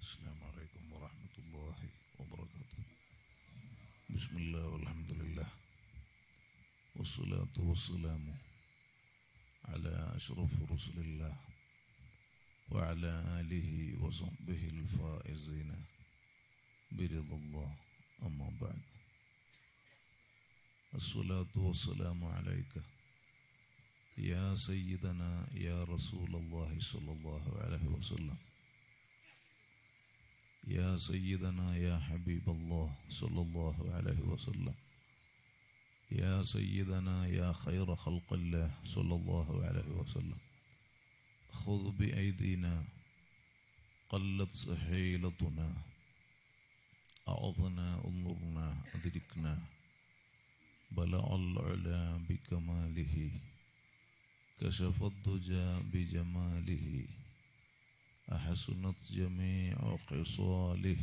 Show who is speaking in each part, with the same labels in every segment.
Speaker 1: السلام عليكم ورحمة الله وبركاته بسم الله والحمد لله والصلاة والسلام على أشرف رسل الله وعلى آله وصحبه الفائزين برضا الله أما بعد الصلاة والسلام عليك يا سيدنا يا رسول الله صلى الله عليه وسلم يا سيدنا يا حبيب الله صلى الله عليه وسلم يا سيدنا يا خير خلق الله صلى الله عليه وسلم خذ بأيدينا قلت سحيلتنا أعظنا انظرنا أدركنا بلع العلا بكماله كشف الضجى بجماله أحسنت جميع خصاله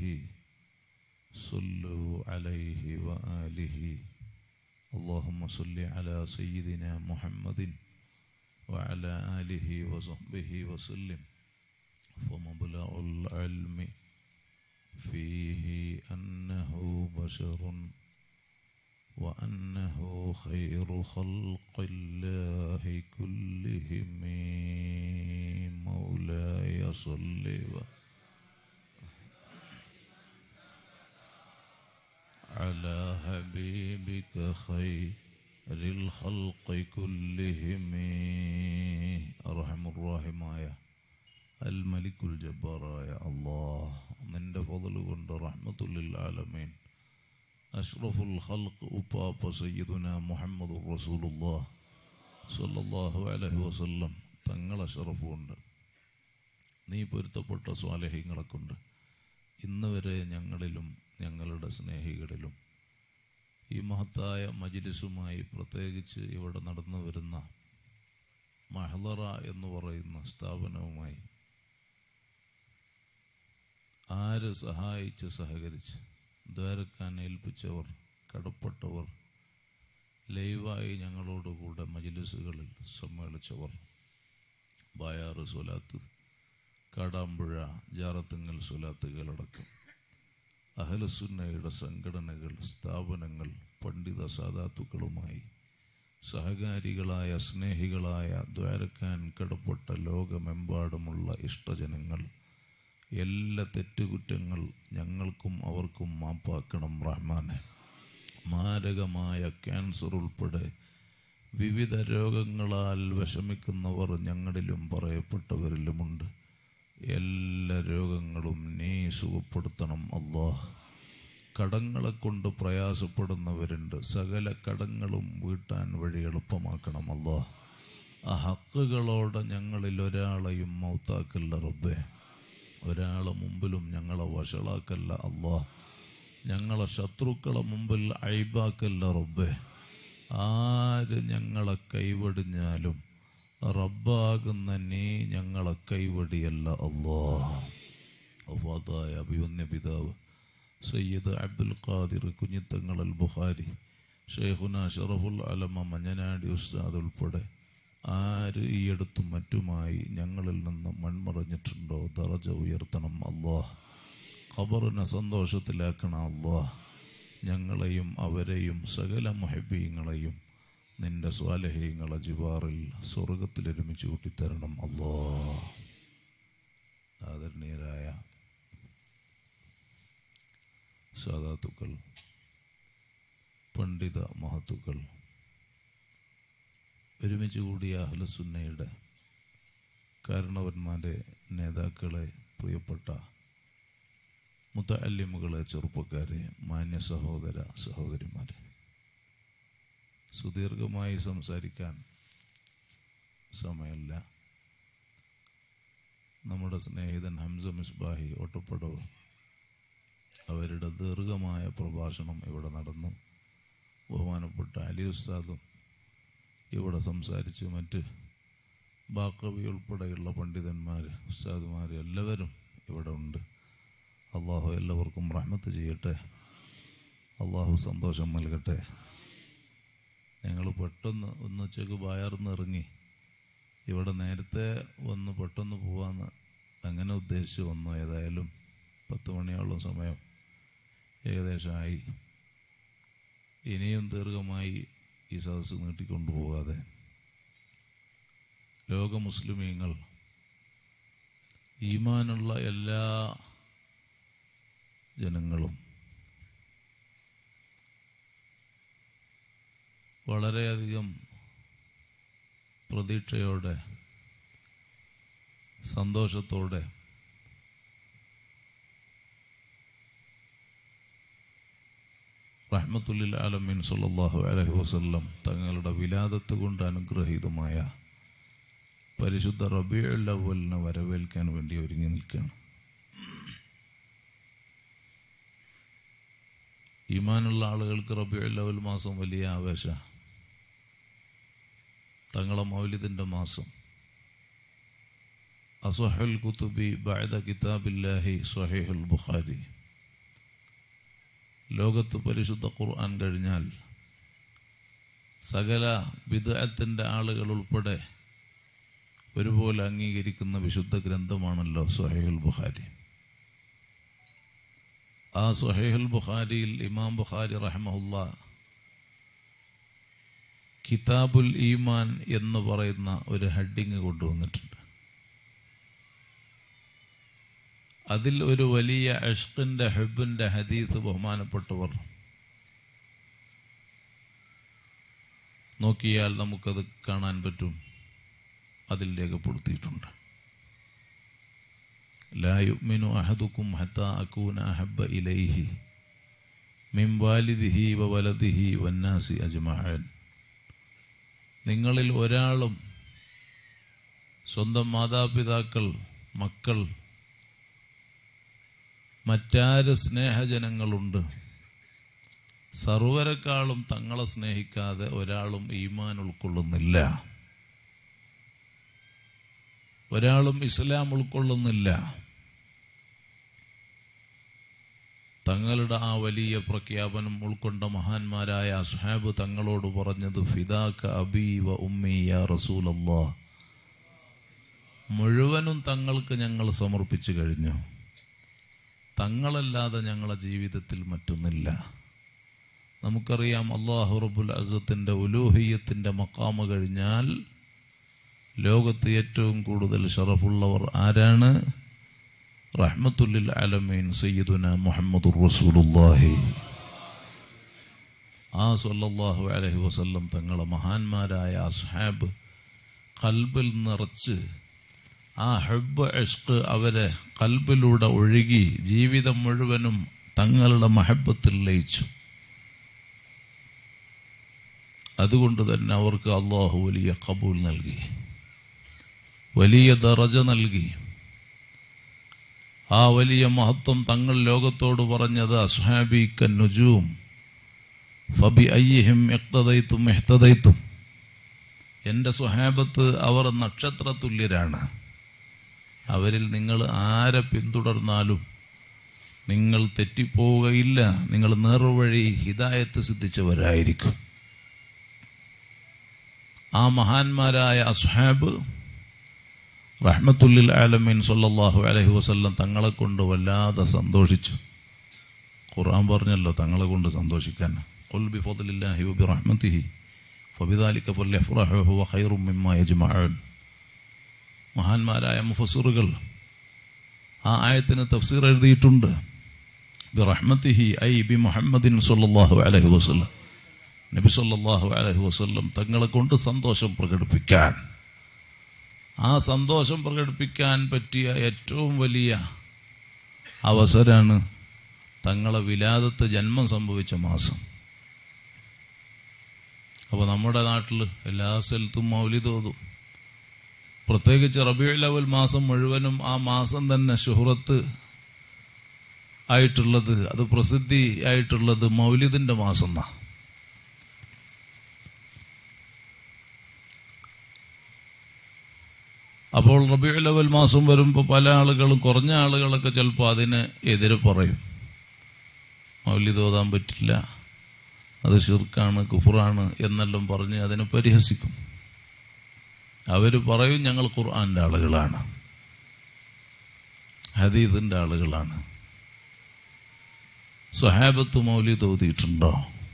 Speaker 1: صلوا عليه وآله اللهم صل على سيدنا محمد وعلى آله وصحبه وسلم فمبلغ العلم فيه أنه بشر وأنه خير خلق الله كلهم مولاي صل و- على حبيبك خير الخلق كلهم أرحم الراحمايا الملك الجبار يا الله من فضل كنت رحمة للعالمين أشرف الخلق أباب سيدنا محمد رسول الله صلى الله عليه وسلم തങ്ങളെ ഷറഫുണ്ട് നീ പൊരുത്തപ്പെട്ട സ്വാലഹ്യങ്ങളെ കൊണ്ട് ഇന്ന് വരെ ഞങ്ങളിലും ഞങ്ങളുടെ സ്നേഹികളിലും ഈ മഹത്തായ മജിലിസുമായി പ്രത്യേകിച്ച് ഇവിടെ നടന്നു വരുന്ന മഹലറ എന്ന് പറയുന്ന സ്ഥാപനവുമായി ആര് സഹായിച്ച് സഹകരിച്ച് ദ്വാരക്കാൻ ഏൽപ്പിച്ചവർ കടപ്പെട്ടവർ ലൈവായി ഞങ്ങളോടുകൂടെ മജിലിസുകളിൽ സമ്മേളിച്ചവർ ബായാറ് സ്വലാത്ത് കാടാമ്പുഴ ജാറത്തുങ്ങൽ സ്വലാത്തുകളടക്കം അഹലസുന്നയുടെ സംഘടനകൾ സ്ഥാപനങ്ങൾ പണ്ഡിത സാധാത്തുക്കളുമായി സഹകാരികളായ സ്നേഹികളായ ദ്വാരക്കാൻ കടപ്പെട്ട ലോകമെമ്പാടുമുള്ള ഇഷ്ടജനങ്ങൾ എല്ലാ തെറ്റുകുറ്റങ്ങൾ ഞങ്ങൾക്കും അവർക്കും മാപ്പാക്കണം റഹ്മാനെ മാരകമായ ക്യാൻസർ ഉൾപ്പെടെ വിവിധ രോഗങ്ങളാൽ വിഷമിക്കുന്നവർ ഞങ്ങളിലും പറയപ്പെട്ടവരിലുമുണ്ട് എല്ലാ രോഗങ്ങളും നീ സുഖപ്പെടുത്തണം അള്ളാഹ് കടങ്ങളെ കൊണ്ട് പ്രയാസപ്പെടുന്നവരുണ്ട് സകല കടങ്ങളും വീട്ടാൻ വഴി എളുപ്പമാക്കണം അള്ളാഹ് ആ ഹക്കുകളോടെ ഞങ്ങളിൽ ഒരാളെയും മൗത്താക്കല്ല റബ്ബേ ഒരാളെ മുമ്പിലും ഞങ്ങളെ വഷളാക്കല്ല അള്ളാഹ് ഞങ്ങളെ ശത്രുക്കളെ മുമ്പിൽ അയ്ബാക്കല്ല റബ്ബേ ആര് ഞങ്ങളെ കൈവടിഞ്ഞാലും റബ്ബാകുന്ന നീ ഞങ്ങളെ കൈവടിയല്ല അള്ളാഹ് വഫാത്തായ അഭിവന്യ പിതാവ് സയ്യിദ് അബ്ദുൽ ഖാദിർ കുഞ്ഞിത്തങ്ങൾ അൽ ബുഖാരി ഷെയ്ഖുന ഷറഫുൽ അലമ മഞ്ഞനാടി ഉസ്താദ് ഉൾപ്പെടെ ആര് ഈ അടുത്തും മറ്റുമായി ഞങ്ങളിൽ നിന്ന് മൺമറഞ്ഞിട്ടുണ്ടോ ദറജ ഉയർത്തണം അള്ളാഹ് ഖബറിനെ സന്തോഷത്തിലാക്കണം അള്ളാഹ് ഞങ്ങളെയും അവരെയും സകല മൊഹബീങ്ങളെയും നിന്റെ സ്വാലഹീങ്ങളെ ജിവാറിൽ സ്വർഗത്തിൽ ഒരുമിച്ച് കൂട്ടിത്തരണം അല്ലോ ആദരണീയരായ സാധാത്തുക്കൾ പണ്ഡിത മഹത്തുക്കൾ ഒരുമിച്ച് കൂടിയ അഹ്ലസുന്നയുടെ കാരണവന്മാരെ നേതാക്കളെ പ്രിയപ്പെട്ട മുത്തല്ലിമുകളെ ചെറുപ്പക്കാരെ മാന്യ സഹോദര സഹോദരിമാരെ സുദീർഘമായി സംസാരിക്കാൻ സമയമില്ല നമ്മുടെ സ്നേഹിതൻ ഹംസ മിസ്ബാഹി ഒട്ടപ്പടവ് അവരുടെ ദീർഘമായ പ്രഭാഷണം ഇവിടെ നടന്നു ബഹുമാനപ്പെട്ട അലി ഉസ്താദും ഇവിടെ സംസാരിച്ച് മറ്റ് ബാക്കവി ഉൾപ്പെടെയുള്ള പണ്ഡിതന്മാർ ഉസ്താദുമാർ എല്ലാവരും ഇവിടെ ഉണ്ട് അള്ളാഹു എല്ലാവർക്കും റഹ്മത്ത് ചെയ്യട്ടെ അള്ളാഹു സന്തോഷം നൽകട്ടെ ഞങ്ങൾ പെട്ടെന്ന് ഒന്ന് ഉച്ചക്ക് ബായാർന്ന് ഇറങ്ങി ഇവിടെ നേരത്തെ വന്ന് പെട്ടെന്ന് പോവാന്ന് അങ്ങനെ ഉദ്ദേശിച്ച് വന്നു ഏതായാലും പത്ത് മണിയോളം സമയം ഏകദേശമായി ഇനിയും ദീർഘമായി ഈ സദസ്സ് നീട്ടിക്കൊണ്ടുപോകാതെ ലോക മുസ്ലിമീങ്ങൾ ഈമാനുള്ള എല്ലാ ജനങ്ങളും വളരെയധികം പ്രതീക്ഷയോടെ സന്തോഷത്തോടെ റഹ്മത്തുല്ലിൽ ആലമീൻ സല്ലല്ലാഹു അലൈഹി വസല്ലം തങ്ങളുടെ വിലാദത്ത് കൊണ്ട് അനുഗ്രഹീതമായ പരിശുദ്ധ റബീഉൽ അവ്വലിനെ വരവേൽക്കാൻ വേണ്ടി ഒരുങ്ങി നിൽക്കുകയാണ് ഈമാനുള്ള ആളുകൾക്ക് റബീഉൽ അവൽ മാസം വലിയ ആവേശ തങ്ങളെ മൗലിദിൻ്റെ മാസം അസഹുൽ കുത്തുബി ബഅദ കിതാബില്ലാഹി സ്വഹീഹുൽ ബുഖാരി ലോകത്ത് പരിശുദ്ധ ഖുർആൻ കഴിഞ്ഞാൽ സകല വിദഗ്ധത്തിൻ്റെ ആളുകൾ ഉൾപ്പെടെ ഒരുപോലെ അംഗീകരിക്കുന്ന വിശുദ്ധ ഗ്രന്ഥമാണല്ലോ സുഹൈൽ ബുഖാരി ആ സുഹൈൽ ബുഖാരിയിൽ ഇമാം ബുഖാരി റഹ്മുല്ല കിതാബുൽ ഈമാൻ എന്ന് പറയുന്ന ഒരു ഹെഡിങ് കൊണ്ടുവന്നിട്ടുണ്ട് അതിൽ ഒരു വലിയ അഷ്കിൻ്റെ ഹെബിൻ്റെ ഹദീസ് ബഹുമാനപ്പെട്ടവർ നോക്കിയാൽ നമുക്കത് കാണാൻ പറ്റും അതിൽ രേഖപ്പെടുത്തിയിട്ടുണ്ട് ലാ യുഅ്മിനു അഹദുക്കും ഹത്താ അകൂന അഹബ്ബ ഇലൈഹി മിൻ വാലിദിഹി വ വലദിഹി വന്നാസി അജ്മഅൻ നിങ്ങളിൽ ഒരാളും സ്വന്തം മാതാപിതാക്കൾ മക്കൾ മറ്റാര് സ്നേഹജനങ്ങളുണ്ട് സർവരെക്കാളും തങ്ങളെ സ്നേഹിക്കാതെ ഒരാളും ഈമാൻ ഉൾക്കൊള്ളുന്നില്ല ഒരാളും ഇസ്ലാം ഉൾക്കൊള്ളുന്നില്ല തങ്ങളുടെ ആ വലിയ പ്രഖ്യാപനം ഉൾക്കൊണ്ട മഹാന്മാരായ അസ്ഹാബ് തങ്ങളോട് പറഞ്ഞത് ഫിദാക്ക അബീവ ഉമ്മി യാ റസൂലല്ലാ മുഴുവനും തങ്ങൾക്ക് ഞങ്ങൾ സമർപ്പിച്ചു കഴിഞ്ഞു തങ്ങളല്ലാതെ ഞങ്ങളെ ജീവിതത്തിൽ മറ്റൊന്നില്ല നമുക്കറിയാം അള്ളാഹു റബുൽ അസത്തിൻ്റെ ഉലൂഹിയത്തിൻ്റെ മക്കാമ് കഴിഞ്ഞാൽ ലോകത്ത് ഏറ്റവും കൂടുതൽ ഷറഫുള്ളവർ ആരാണ് റഹ്മത്തുല്ലിൽ അലമീൻ സയ്യിദുന മുഹമ്മദുർ റസൂലുള്ളാഹി ആ സല്ലല്ലാഹു അലൈഹി വസല്ലം തങ്ങളെ മഹാന്മാരായ അസ്ഹാബ് കൽബിൽ നിറച്ച് ആ ഹബ്ബ് ഇഷ്ക് അവരെ കൽബിലൂടെ ഒഴുകി ജീവിതം മുഴുവനും തങ്ങളുടെ മഹബത്തിൽ ലയിച്ചു അതുകൊണ്ട് തന്നെ അവർക്ക് അള്ളാഹു വലിയ കബൂൽ നൽകി വലിയ ദറജ നൽകി ആ വലിയ മഹത്വം തങ്ങൾ ലോകത്തോട് പറഞ്ഞത് അസ്ഹാബി കന്നുജൂം ഫബി അയ്യഹിം എക്തതയ്ത്തും എഹ്തതയ്ത്തും എൻ്റെ സുഹാബത്ത് അവർ നക്ഷത്ര തുല്യരാണ് അവരിൽ നിങ്ങൾ ആരെ പിന്തുടർന്നാലും നിങ്ങൾ തെറ്റിപ്പോവുകയില്ല നിങ്ങൾ നേർവഴി ഹിദായത്ത് സിദ്ധിച്ചവരായിരിക്കും ആ മഹാന്മാരായ അസ്ഹാബ് റഹ്മത്തുല്ലിൽ ആലമീൻ സല്ലല്ലാഹു അലൈഹി വസല്ലം തങ്ങളെ കൊണ്ട് വല്ലാതെ സന്തോഷിച്ചു ഖുർആൻ പറഞ്ഞല്ലോ തങ്ങളെ കൊണ്ട് സന്തോഷിക്കാൻ ഖുൽ ബി ഫദ്ലില്ലാഹി വബി റഹ്മത്തിഹി ഫബിദാലിക ഫല്യഫ്റഹു ഹുവ ഖൈറും മിമ്മാ യജ്മഊൻ മഹാന്മാരായ മുഫസ്സിറുകൾ ആ ആയത്തിന് തഫ്സീർ എഴുതിയിട്ടുണ്ട് ബി റഹ്മത്തിഹി ഐ ബി മുഹമ്മദിൻ സല്ലല്ലാഹു അലൈഹി വസല്ലം നബി സല്ലല്ലാഹു അലൈഹി വസല്ലം തങ്ങളെ കൊണ്ട് സന്തോഷം പ്രകടിപ്പിക്കാൻ ആ സന്തോഷം പ്രകടിപ്പിക്കാൻ പറ്റിയ ഏറ്റവും വലിയ അവസരമാണ് തങ്ങളെ വിലാദത്ത് ജന്മം സംഭവിച്ച മാസം അപ്പോൾ നമ്മുടെ നാട്ടിൽ എല്ലാ സ്ഥലത്തും മൗലിദ് ഓതും പ്രത്യേകിച്ച് റബിയുൽ അവൽ മാസം മുഴുവനും ആ മാസം തന്നെ ഷുഹറത്ത് ആയിട്ടുള്ളത് അത് പ്രസിദ്ധി ആയിട്ടുള്ളത് മൗലിദിൻ്റെ മാസം എന്നാ അപ്പോൾ റബിയുൽ അവൽ മാസം വരുമ്പോൾ പല ആളുകളും കുറഞ്ഞ ആളുകളൊക്കെ ചിലപ്പോൾ അതിന് എതിരെ പറയും മൗലിദ് ഓതാൻ പറ്റില്ല അത് ഷിർക്കാണ് കുഫറാണ് എന്നെല്ലാം പറഞ്ഞ് അതിനെ പരിഹസിക്കും അവർ പറയും ഞങ്ങൾ ഖുർആൻ്റെ ആളുകളാണ് ഹദീദിൻ്റെ ആളുകളാണ് സ്വഹാബത്ത് മൗലിദ് ഓതിയിട്ടുണ്ടോ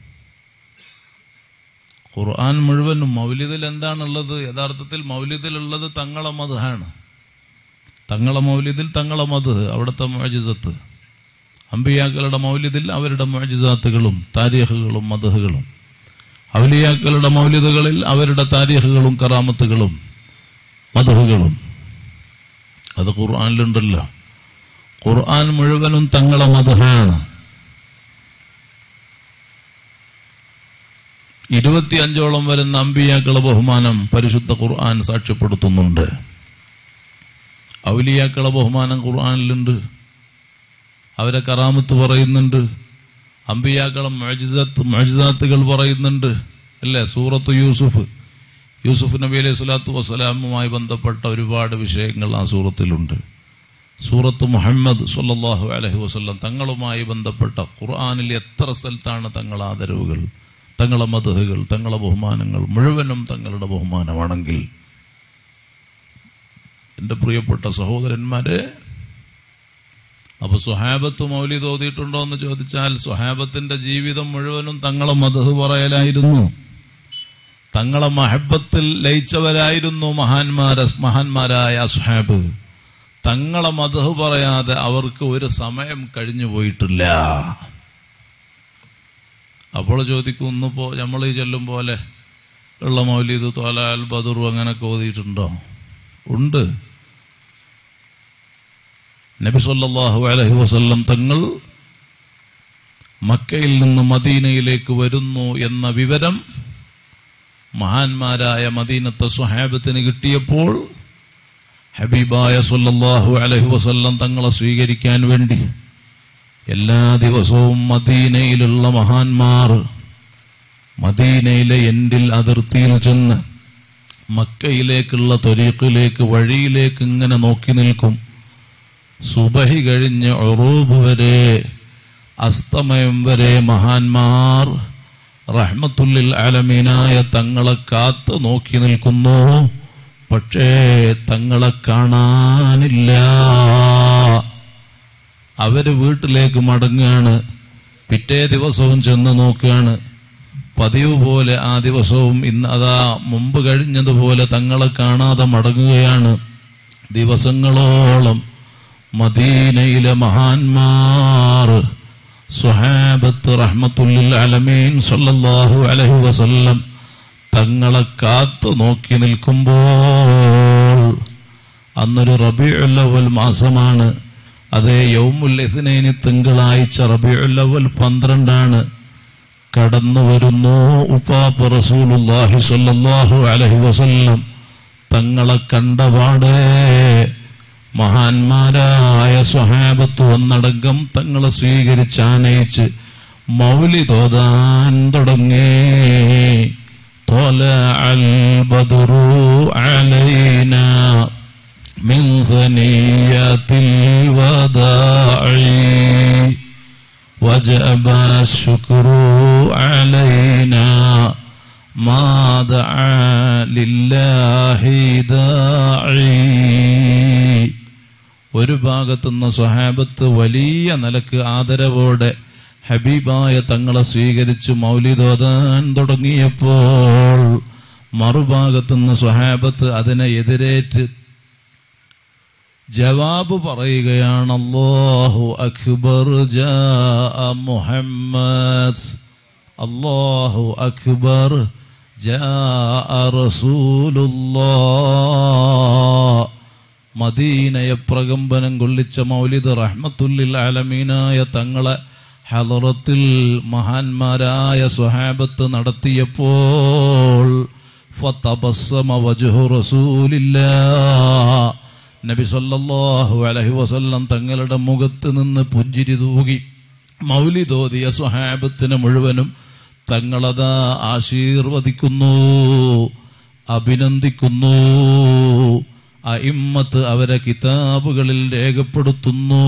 Speaker 1: ഖുർആൻ മുഴുവനും മൗലിദിൽ എന്താണുള്ളത് യഥാർത്ഥത്തിൽ മൗലിദിലുള്ളത് തങ്ങളെ മതാണ് തങ്ങളെ മൗലിദിൽ തങ്ങളെ മത് അവിടുത്തെ മോജിസത്ത് അമ്പിയാക്കളുടെ മൗലിദിൽ അവരുടെ മോജിസാത്തുകളും താരീഖുകളും മതഹുകളും ഔലിയാക്കളുടെ മൗലിദുകളിൽ അവരുടെ താരീഖുകളും കറാമത്തുകളും മതഹുകളും അത് ഖുർആനിലുണ്ടല്ലോ ഖുർആൻ മുഴുവനും തങ്ങളെ മതഹാണ് ഇരുപത്തിയഞ്ചോളം വരുന്ന അമ്പിയാക്കളെ ബഹുമാനം പരിശുദ്ധ ഖുർആൻ സാക്ഷ്യപ്പെടുത്തുന്നുണ്ട് ഔലിയാക്കളെ ബഹുമാനം ഖുർആനിലുണ്ട് അവരെ കറാമത്ത് പറയുന്നുണ്ട് അമ്പിയാക്കളെ മൊജിസത്ത് മൊജിസാത്തുകൾ പറയുന്നുണ്ട് അല്ലേ സൂറത്ത് യൂസുഫ് യൂസുഫ് നബി അലൈഹി സ്വലാത്തു വസ്സലാമുമായി ബന്ധപ്പെട്ട ഒരുപാട് വിഷയങ്ങൾ ആ സൂറത്തിലുണ്ട് സൂറത്ത് മുഹമ്മദ് സല്ലല്ലാഹു അലൈഹി വസല്ലം തങ്ങളുമായി ബന്ധപ്പെട്ട ഖുർആനിൽ എത്ര സ്ഥലത്താണ് തങ്ങളെ ആദരവുകൾ തങ്ങളെ മതഹുകൾ തങ്ങളെ ബഹുമാനങ്ങൾ മുഴുവനും തങ്ങളുടെ ബഹുമാനമാണെങ്കിൽ എൻ്റെ പ്രിയപ്പെട്ട സഹോദരന്മാരെ അപ്പൊ സുഹാബത്ത് മൗലി തോതിയിട്ടുണ്ടോ എന്ന് ചോദിച്ചാൽ സുഹാബത്തിന്റെ ജീവിതം മുഴുവനും തങ്ങളെ മതഹ് പറയലായിരുന്നു തങ്ങളെ മഹബത്തിൽ ലയിച്ചവരായിരുന്നു മഹാന്മാര മഹാന്മാരായ സുഹാബ് തങ്ങളെ മതഹ് പറയാതെ അവർക്ക് ഒരു സമയം കഴിഞ്ഞു പോയിട്ടില്ല അപ്പോൾ ചോദിക്കും ഇന്നിപ്പോ നമ്മൾ ഈ ചെല്ലും പോലെ ഉള്ള മൗലീദ് തോലാൽ ബദുറു അങ്ങനെയൊക്കെ ഓതിയിട്ടുണ്ടോ ഉണ്ട് നബി സല്ലല്ലാഹു അലൈഹി വസല്ലം തങ്ങൾ മക്കയിൽ നിന്ന് മദീനയിലേക്ക് വരുന്നു എന്ന വിവരം മഹാന്മാരായ മദീനത്തെ സ്വഹാബത്തിന് കിട്ടിയപ്പോൾ ഹബീബായ സല്ലല്ലാഹു അലൈഹി വസല്ലം തങ്ങളെ സ്വീകരിക്കാൻ വേണ്ടി എല്ലാ ദിവസവും മദീനയിലുള്ള മഹാന്മാർ മദീനയിലെ എൻഡിൽ അതിർത്തിയിൽ ചെന്ന് മക്കയിലേക്കുള്ള തൊരീഖിലേക്ക് വഴിയിലേക്ക് ഇങ്ങനെ നോക്കി നിൽക്കും സുബഹി കഴിഞ്ഞ് ഒറൂബ് വരെ അസ്തമയം വരെ മഹാന്മാർ റഹ്മത്തുല്ലിൽ അലമീനായ തങ്ങളെ കാത്തു നോക്കി നിൽക്കുന്നു പക്ഷേ തങ്ങളെ കാണാനില്ല അവര് വീട്ടിലേക്ക് മടങ്ങുകയാണ് പിറ്റേ ദിവസവും ചെന്ന് നോക്കുകയാണ് പതിവ് പോലെ ആ ദിവസവും ഇന്ന് അതാ മുമ്പ് കഴിഞ്ഞതുപോലെ തങ്ങളെ കാണാതെ മടങ്ങുകയാണ് ദിവസങ്ങളോളം മദീനയിലെ മഹാന്മാർ സുഹാബത്ത് റഹ്മത്തുല്ലിൽ അലമീൻ സല്ലല്ലാഹു അലൈഹി വസല്ലം തങ്ങളെ കാത്തു നോക്കി നിൽക്കുമ്പോൾ അന്നൊരു റബിഉൽ അവൽ മാസമാണ് അതേ യൗമുൽ ഇസ്നൈനി തിങ്കളാഴ്ച റബിഉൽ അവൽ പന്ത്രണ്ടാണ് കടന്നു വരുന്നു ഉപ്പാപ്പ റസൂലുള്ളാഹി സ്വല്ലല്ലാഹു അലൈഹി വസല്ലം തങ്ങളെ കണ്ടപാടേ മഹാന്മാരായ സ്വഹാബത്ത് ഒന്നടങ്കം തങ്ങളെ സ്വീകരിച്ച് ആനയിച്ച് മൗലി തോതാൻ തുടങ്ങി طلع البدر علينا من ثنيات الوداع وجب الشكر علينا ما دعا لله داعي ഒരു ഭാഗത്തുനിന്ന് സ്വഹാബത്ത് വലിയ നിലക്ക് ആദരവോടെ ഹബീബായ തങ്ങളെ സ്വീകരിച്ച് മൗലിദോദാൻ തുടങ്ങിയപ്പോൾ മറുഭാഗത്തുനിന്ന് സ്വഹാബത്ത് അതിനെ എതിരേറ്റ് ജവാബ് പറയുകയാണ് അല്ലാഹു അക്ബർ ജാ മുഹമ്മദ് അല്ലാഹു അക്ബർ ജാ റസൂലുള്ളാഹ് മദീനയെ പ്രകമ്പനം കൊള്ളിച്ച മൗലിദ് റഹ്മത്തുല്ലിൽ ആലമീനായ തങ്ങളെ ഹലറത്തിൽ മഹാന്മാരായ സ്വഹാബത്ത് നടത്തിയപ്പോൾ ഫതബസ്സമ വജ്ഹു റസൂലില്ലാ നബി സല്ലല്ലാഹു അലൈഹി വസല്ലം തങ്ങളുടെ മുഖത്ത് നിന്ന് പുഞ്ചിരി തൂകി മൗലിദോദിയ സ്വഹാബത്തിന് മുഴുവനും തങ്ങളതാ ആശീർവദിക്കുന്നു അഭിനന്ദിക്കുന്നു അയിമ്മത്ത് അവരെ കിതാബുകളിൽ രേഖപ്പെടുത്തുന്നു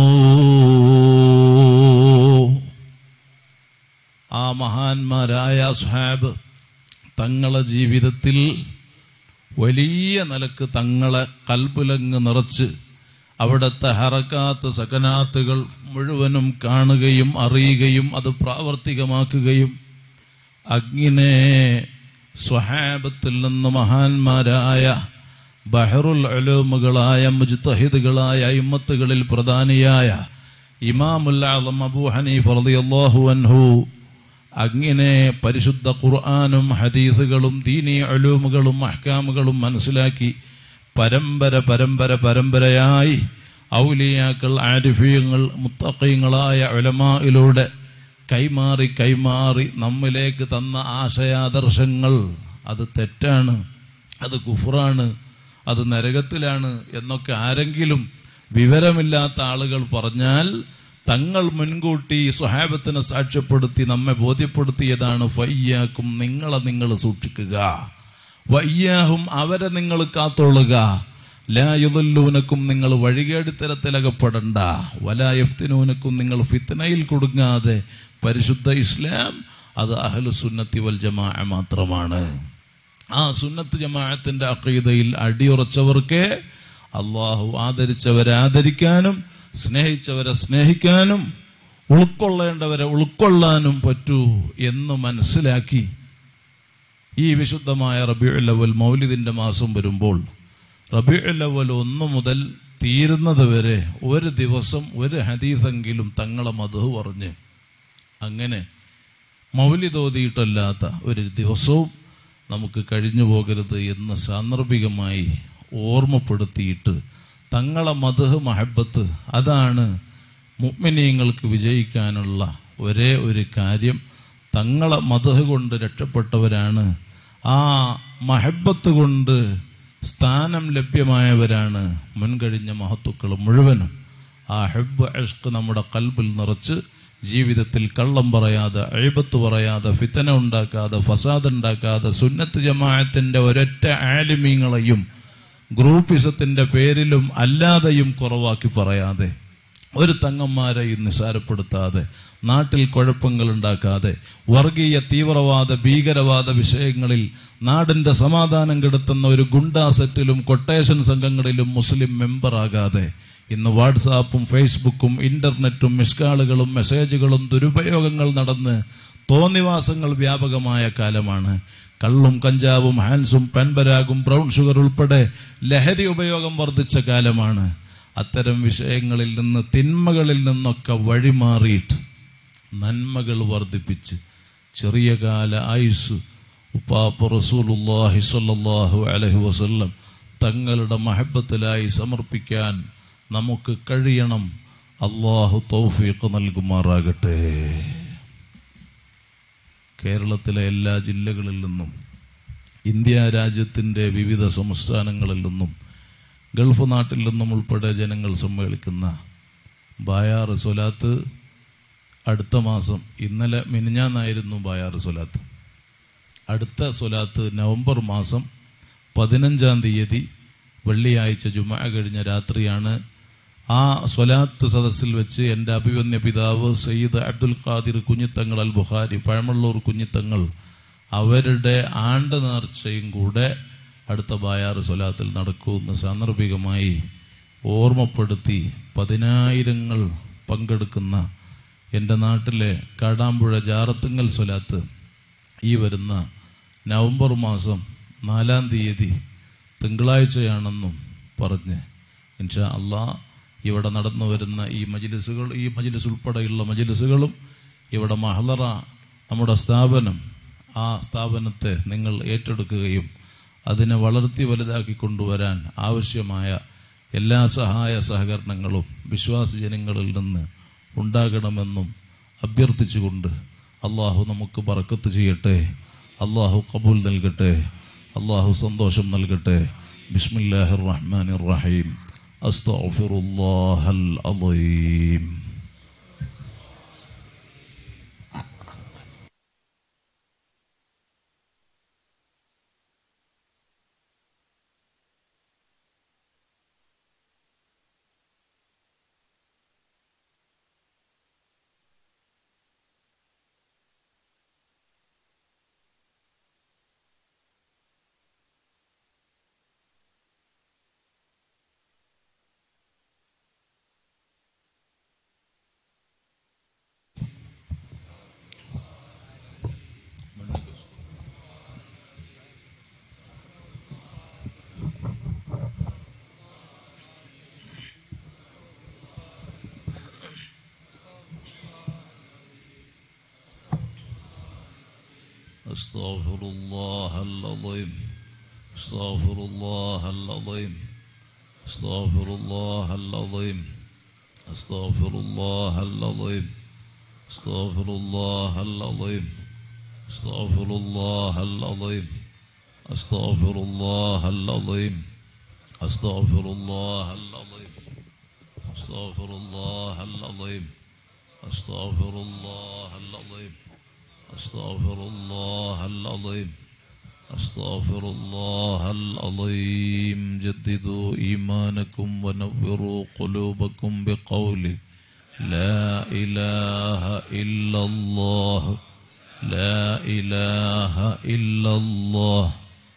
Speaker 1: ആ മഹാന്മാരായ സുഹാബ് തങ്ങളെ ജീവിതത്തിൽ വലിയ നിലക്ക് തങ്ങളെ കൽബുലങ്ങ് നിറച്ച് അവിടുത്തെ ഹറക്കാത്ത് സകനാത്തുകൾ മുഴുവനും കാണുകയും അറിയുകയും അത് പ്രാവർത്തികമാക്കുകയും അങ്ങനെ സ്വഹാബത്തിൽ നിന്ന് മഹാന്മാരായ ബഹറുൽ അലൂമുകളായ മുജ്തഹിദുകളായ ഇമ്മത്തുകളിൽ പ്രധാനിയായ ഇമാമുൽ ആദം അബൂ ഹനീഫ് റളിയല്ലാഹു അൻഹു അങ്ങനെ പരിശുദ്ധ ഖുർആാനും ഹദീസുകളും ദീനി അലൂമുകളും അഹ്കാമുകളും മനസ്സിലാക്കി പരമ്പര പരമ്പര പരമ്പരയായി ഔലിയാക്കൾ ആരിഫീയങ്ങൾ മുത്തക്കീങ്ങളായ ഉലമായിലൂടെ കൈമാറി കൈമാറി നമ്മിലേക്ക് തന്ന ആശയാദർശങ്ങൾ അത് തെറ്റാണ് അത് കുഫറാണ് അത് നരകത്തിലാണ് എന്നൊക്കെ ആരെങ്കിലും വിവരമില്ലാത്ത ആളുകൾ പറഞ്ഞാൽ തങ്ങൾ മുൻകൂട്ടി സ്വഹാബത്തിനെ സാക്ഷ്യപ്പെടുത്തി നമ്മെ ബോധ്യപ്പെടുത്തിയതാണ് ഫയ്യാക്കും നിങ്ങളെ നിങ്ങൾ സൂക്ഷിക്കുക വയ്യാഹും അവരെ നിങ്ങൾ കാത്തോളുക ലായുദല്ലൂനക്കും നിങ്ങൾ വഴികേടിത്തരത്തിലകപ്പെടണ്ട വലായഫ്തിനൂനക്കും നിങ്ങൾ ഫിത്തനയിൽ കൊടുങ്ങാതെ പരിശുദ്ധ ഇസ്ലാം അത് അഹ്ലു സുന്നത്തി വൽ ജമാ മാത്രമാണ് ആ സുന്നത്ത് ജമാഅത്തിന്റെ അക്കീതയിൽ അടിയുറച്ചവർക്ക് അള്ളാഹു ആദരിച്ചവരെ ആദരിക്കാനും സ്നേഹിച്ചവരെ സ്നേഹിക്കാനും ഉൾക്കൊള്ളേണ്ടവരെ ഉൾക്കൊള്ളാനും പറ്റൂ എന്ന് മനസ്സിലാക്കി ഈ വിശുദ്ധമായ റബിയുൽ അവൽ മൗലിദിന്റെ മാസം വരുമ്പോൾ റബിയുൽ അവൽ ഒന്ന് മുതൽ തീരുന്നത് വരെ ഒരു ദിവസം ഒരു ഹദീസെങ്കിലും തങ്ങളെ മധു പറഞ്ഞ് അങ്ങനെ മൗലിതോതിയിട്ടല്ലാത്ത ഒരു ദിവസവും നമുക്ക് കഴിഞ്ഞു പോകരുത് എന്ന് സാന്ദർഭികമായി ഓർമ്മപ്പെടുത്തിയിട്ട് തങ്ങളെ മധു മഹബത്ത് അതാണ് മുഗ്മിനീങ്ങൾക്ക് വിജയിക്കാനുള്ള ഒരേ ഒരു കാര്യം തങ്ങളെ മധു കൊണ്ട് രക്ഷപ്പെട്ടവരാണ് ആ മഹബത്ത് കൊണ്ട് സ്ഥാനം ലഭ്യമായവരാണ് മുൻകഴിഞ്ഞ മഹത്തുക്കൾ മുഴുവനും ആ ഹെബ് അഷ്ക് നമ്മുടെ കൽബിൽ നിറച്ച് ജീവിതത്തിൽ കള്ളം പറയാതെ അഴിബത്ത് പറയാതെ ഫിത്തന ഉണ്ടാക്കാതെ ഫസാദ് ഉണ്ടാക്കാതെ സുന്നത്ത് ജമാഅത്തിന്റെ ഒരൊറ്റ ആലിമീങ്ങളെയും ഗ്രൂപ്പിസത്തിന്റെ പേരിലും അല്ലാതെയും കുറവാക്കി പറയാതെ ഒരു തങ്ങന്മാരെയും നിസാരപ്പെടുത്താതെ നാട്ടിൽ കുഴപ്പങ്ങൾ ഉണ്ടാക്കാതെ വർഗീയ തീവ്രവാദ ഭീകരവാദ വിഷയങ്ങളിൽ നാടിന്റെ സമാധാനം കെടുത്തുന്ന ഒരു ഗുണ്ടാ സെറ്റിലും കൊട്ടേഷൻ സംഘങ്ങളിലും മുസ്ലിം മെമ്പറാകാതെ ഇന്ന് വാട്സാപ്പും ഫേസ്ബുക്കും ഇന്റർനെറ്റും മിസ്കാളുകളും മെസ്സേജുകളും ദുരുപയോഗങ്ങൾ നടന്ന് തോന്നിവാസങ്ങൾ വ്യാപകമായ കാലമാണ് കള്ളും കഞ്ചാവും ഹാൻസും പെൻബരാഗും ബ്രൗൺ ഷുഗർ ഉൾപ്പെടെ ലഹരി ഉപയോഗം വർദ്ധിച്ച കാലമാണ് അത്തരം വിഷയങ്ങളിൽ നിന്ന് തിന്മകളിൽ നിന്നൊക്കെ വഴിമാറിയിട്ട് നന്മകൾ വർദ്ധിപ്പിച്ച് ചെറിയ കാല ആയുസ് ഉപ്പാപ്പ റസൂലുല്ലാഹി സ്വല്ലല്ലാഹു അലൈഹി വസല്ലം തങ്ങളുടെ മഹബത്തിലായി സമർപ്പിക്കാൻ നമുക്ക് കഴിയണം അള്ളാഹു തൗഫീഖ് നൽകുമാറാകട്ടെ കേരളത്തിലെ എല്ലാ ജില്ലകളിൽ നിന്നും ഇന്ത്യ രാജ്യത്തിൻ്റെ വിവിധ സംസ്ഥാനങ്ങളിൽ നിന്നും ഗൾഫ് നാട്ടിൽ നിന്നും ഉൾപ്പെടെ ജനങ്ങൾ സമ്മേളിക്കുന്ന ബായാറ് സ്വലാത്ത് അടുത്ത മാസം ഇന്നലെ മിനിഞ്ഞാന്നായിരുന്നു ബായാറ് സ്വലാത്ത് അടുത്ത സ്വലാത്ത് നവംബർ മാസം പതിനഞ്ചാം തീയതി വെള്ളിയാഴ്ച ജുമ കഴിഞ്ഞ രാത്രിയാണ് ആ സ്വലാത്ത് സദസ്സിൽ വെച്ച് എൻ്റെ അഭിവന്യ പിതാവ് സയ്യിദ് അബ്ദുൽ ഖാദിർ കുഞ്ഞിത്തങ്ങൾ അൽ ബുഖാരി പഴമള്ളൂർ കുഞ്ഞിത്തങ്ങൾ അവരുടെ ആണ്ട നേർച്ചയും കൂടെ അടുത്ത ബായാറ് സ്വലാത്തിൽ നടക്കുമെന്ന് സാന്ദർഭികമായി ഓർമ്മപ്പെടുത്തി പതിനായിരങ്ങൾ പങ്കെടുക്കുന്ന എൻ്റെ നാട്ടിലെ കാടാമ്പുഴ ജാറത്തുങ്ങൽ സ്വലാത്ത് ഈ വരുന്ന നവംബർ മാസം നാലാം തീയതി തിങ്കളാഴ്ചയാണെന്നും പറഞ്ഞ് ഇൻഷാ അള്ളാ ഇവിടെ നടന്നു വരുന്ന ഈ മജിലിസുകൾ ഈ മജിലിസ് ഉൾപ്പെടെയുള്ള മജിലിസുകളും ഇവിടെ മഹലറ നമ്മുടെ സ്ഥാപനം ആ സ്ഥാപനത്തെ നിങ്ങൾ ഏറ്റെടുക്കുകയും അതിനെ വളർത്തി വലുതാക്കി കൊണ്ടുവരാൻ ആവശ്യമായ എല്ലാ സഹായ സഹകരണങ്ങളും വിശ്വാസി ജനങ്ങളിൽ നിന്ന് ഉണ്ടാകണമെന്നും അഭ്യർത്ഥിച്ചുകൊണ്ട് അള്ളാഹു നമുക്ക് ബറക്കത്ത് ചെയ്യട്ടെ അള്ളാഹു കബൂൽ നൽകട്ടെ അള്ളാഹു സന്തോഷം നൽകട്ടെ ബിസ്മില്ലാഹിർ റഹ്മാനിർ റഹീം അസ്തഗ്ഫിറുല്ലാഹൽ അളീം أستغفر الله العظيم أستغفر الله العظيم أستغفر الله العظيم أستغفر الله العظيم أستغفر الله العظيم أستغفر الله العظيم أستغفر الله العظيم أستغفر الله العظيم أستغفر الله العظيم أستغفر الله العظيم أستغفر الله العظيم أستغفر الله العظيم جددوا إيمانكم ونوروا قلوبكم بقول لا إله إلا الله لا إله إلا الله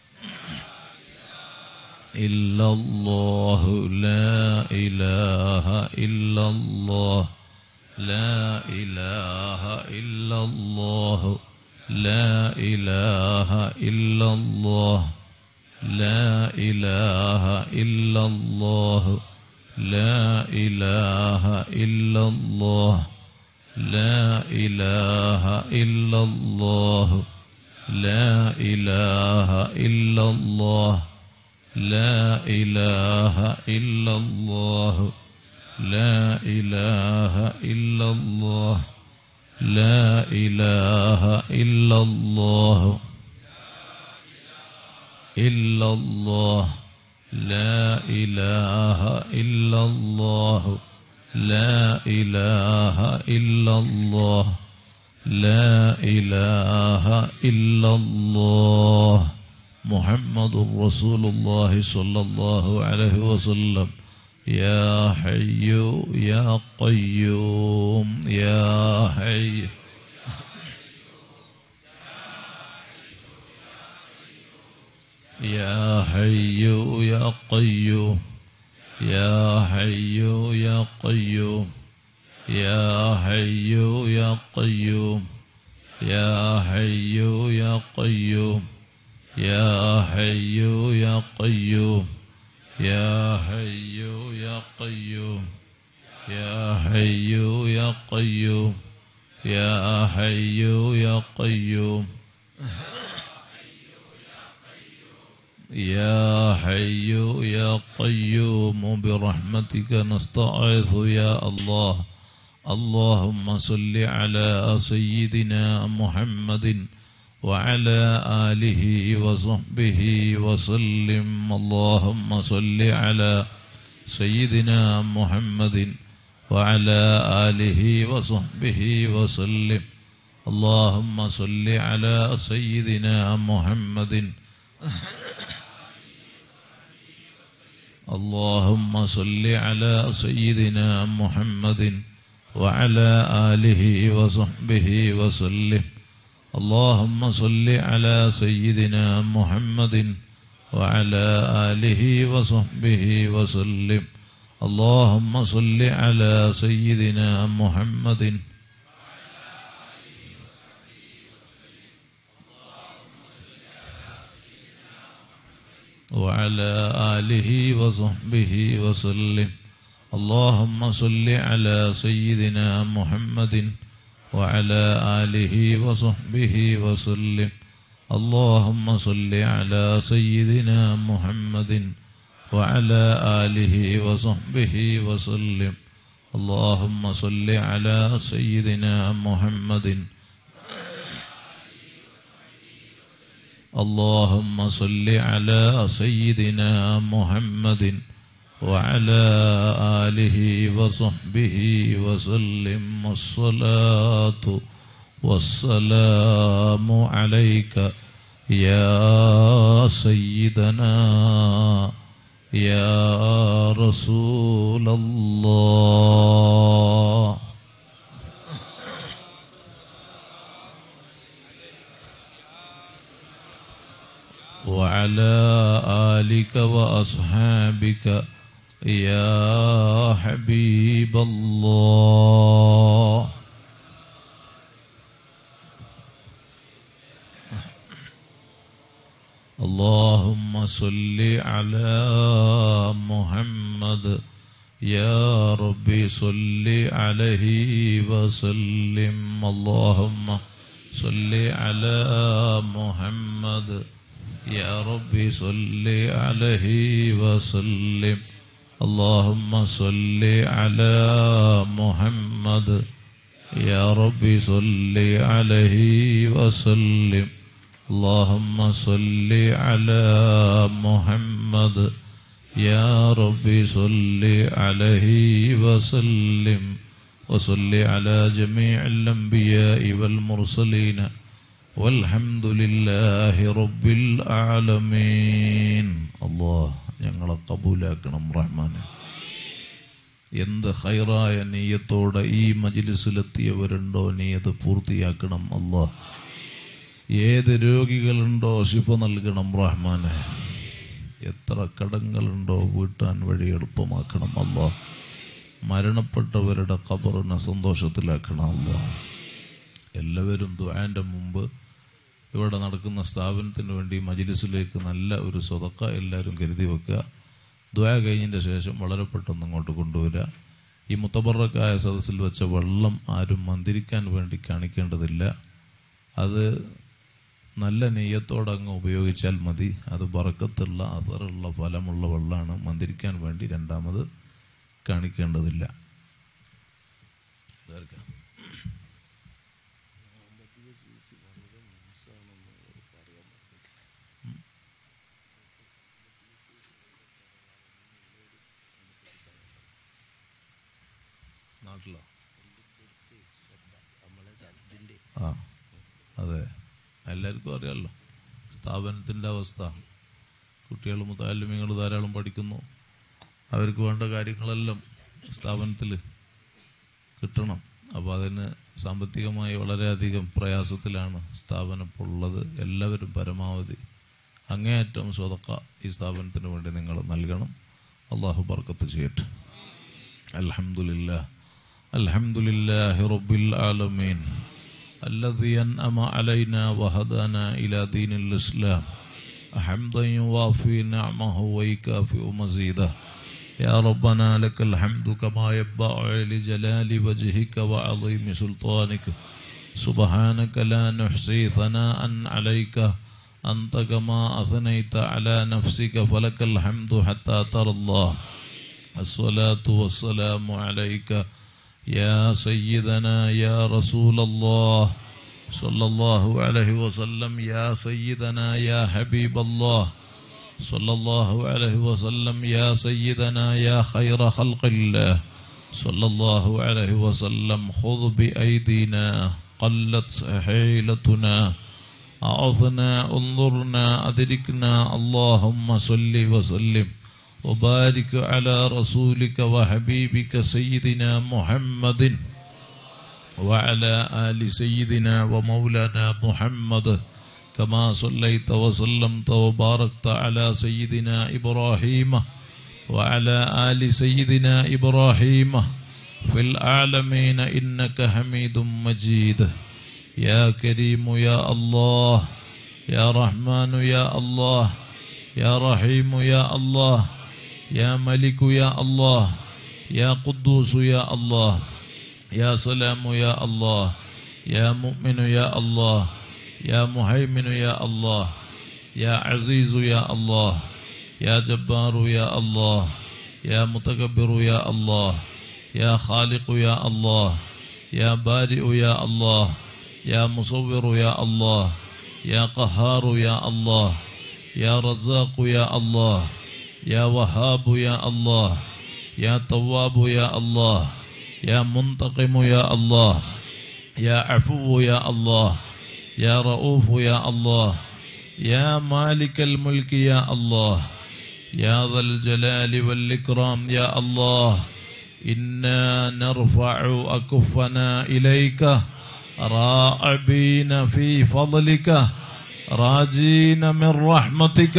Speaker 1: إلا الله لا إله إلا الله لا إله إلا الله لا إله إلا الله لا إله إلا الله لا إله إلا الله لا إله إلا الله لا إله إلا الله لا إله إلا الله لا إله إلا الله لا إله إلا الله إلا الله لا إله إلا الله لا إله إلا الله لا إله إلا الله محمد رسول الله صلى الله عليه وسلم يا حي يا قيوم يا حي يا حي يا قيوم يا حي يا قيوم يا حي يا قيوم يا حي يا قيوم يا حي يا قيوم يا حي يا قيوم يا حي يا قيوم يا حي يا قيوم يا حي يا قيوم برحمتك نستعيذ يا الله اللهم صل على سيدنا محمد وعلى آله وصحبه وسلم اللهم صل على سيدنا محمد وعلى آله وصحبه وسلم اللهم صل على سيدنا محمد اللهم صل على سيدنا محمد وعلى آله وصحبه وسلم اللهم صل على سيدنا محمد وعلى آله وصحبه وسلم اللهم صل على سيدنا محمد وعلى آله وصحبه وسلم اللهم صل على سيدنا محمد وعلى آله وصحبه وسلم اللهم صل على سيدنا محمد وعلى آله وصحبه وسلم اللهم صل على سيدنا محمد اللهم صل على سيدنا محمد وعلى آله وصحبه وسلم الصلاة والسلام عليك يا سيدنا يا رسول الله وعلى آلك وأصحابك يا حبيب الله اللهم صل على محمد يا ربي صل عليه وسلم اللهم صل على محمد يا رب صل عليه وسلم اللهم صل على محمد يا رب صل عليه وسلم اللهم صل على محمد يا رب صل عليه وسلم وصل على جميع الأنبياء والمرسلين والحمد لله رب العالمين الله ഞങ്ങളെ കബൂലാക്കണം റഹ്മാനെ എന്ത് ഹൈറായ നീയത്തോടെ ഈ മജിലിസിലെത്തിയവരുണ്ടോ നീ അത് പൂർത്തിയാക്കണം അല്ലാ ഏത് രോഗികളുണ്ടോ ശിഫ നൽകണം റഹ്മാനെ എത്ര കടങ്ങളുണ്ടോ വീട്ടാൻ വഴി എളുപ്പമാക്കണം അല്ലാ മരണപ്പെട്ടവരുടെ ഖബറിനെ സന്തോഷത്തിലാക്കണം അല്ലാ എല്ലാവരും ദുആൻ്റെ മുമ്പ് ഇവിടെ നടക്കുന്ന സ്ഥാപനത്തിന് വേണ്ടി മജിലിസിലേക്ക് നല്ല ഒരു സ്വതക്ക എല്ലാവരും കരുതി വെക്കുക ദ്വയ കഴിഞ്ഞതിൻ്റെ ശേഷം വളരെ പെട്ടെന്ന് ഇങ്ങോട്ട് കൊണ്ടുവരിക ഈ മുത്തബറക്കായ സദസ്സിൽ വെച്ച വെള്ളം ആരും മന്ദിരിക്കാൻ വേണ്ടി കാണിക്കേണ്ടതില്ല അത് നല്ല നെയ്യത്തോടെ അങ്ങ് ഉപയോഗിച്ചാൽ മതി അത് ബറക്കത്തുള്ള അതറുള്ള ഫലമുള്ള വെള്ളമാണ് മന്ദിരിക്കാൻ വേണ്ടി രണ്ടാമത് കാണിക്കേണ്ടതില്ല ഇതാർക്കാ? നാട്ടിലോ ആ അതെ എല്ലാവർക്കും അറിയാമല്ലോ സ്ഥാപനത്തിൻ്റെ അവസ്ഥ കുട്ടികൾ മുതാലിമ്യങ്ങൾ ധാരാളം പഠിക്കുന്നു അവർക്ക് വേണ്ട കാര്യങ്ങളെല്ലാം സ്ഥാപനത്തിൽ കിട്ടണം അപ്പോൾ അതിന് സാമ്പത്തികമായി വളരെയധികം പ്രയാസത്തിലാണ് സ്ഥാപനം ഇപ്പോൾ ഉള്ളത് എല്ലാവരും പരമാവധി അങ്ങേയറ്റം സ്വതക്ക ഈ സ്ഥാപനത്തിന് വേണ്ടി നിങ്ങൾ നൽകണം അള്ളാഹു ബർക്കത്ത് ചെയ്യട്ടെ അൽഹംദുലില്ലാ അൽഹംദുലില്ലാഹി റബ്ബിൽ ആലമീൻ الذي أنعم علينا وهدانا إلى دين الإسلام حمدا يوافي نعمه ويكافئ مزيده يا ربنا لك الحمد كما ينبغي لجلال وجهك وعظيم سلطانك سبحانك لا نحصي ثناء عليك أنت كما أثنيت على نفسك فلك الحمد حتى ترى الله الصلاة والسلام عليك يا سيدنا يا رسول الله صلى الله عليه وسلم يا سيدنا يا حبيب الله صلى الله عليه وسلم يا سيدنا يا خير خلق الله صلى الله عليه وسلم خذ بأيدينا قلت حيلتنا أعظنا انظرنا أدركنا اللهم صل وسلم وبارك على رسولك وحبيبك سيدنا محمد وعلى آل سيدنا ومولانا محمد كما صليت وسلمت وباركت على سيدنا إبراهيم وعلى آل سيدنا إبراهيم في العالمين إنك حميد مجيد يا كريم يا الله يا رحمن يا الله يا رحيم يا الله يا ملك يا الله يا قدوس يا الله يا سلام يا الله يا مؤمن يا الله يا مهيمن يا الله يا عزيز يا الله يا جبار يا الله يا متكبر يا الله يا خالق يا الله يا بارئ يا الله يا مصور يا الله يا قهار يا الله يا رزاق يا الله يا وهاب يا الله يا تواب يا الله يا منتقم يا الله يا عفو يا الله يا رؤوف يا الله يا مالك الملك يا الله يا ذا الجلال والإكرام يا الله إنا نرفع أكفنا إليك راعبين في فضلك راجين من رحمتك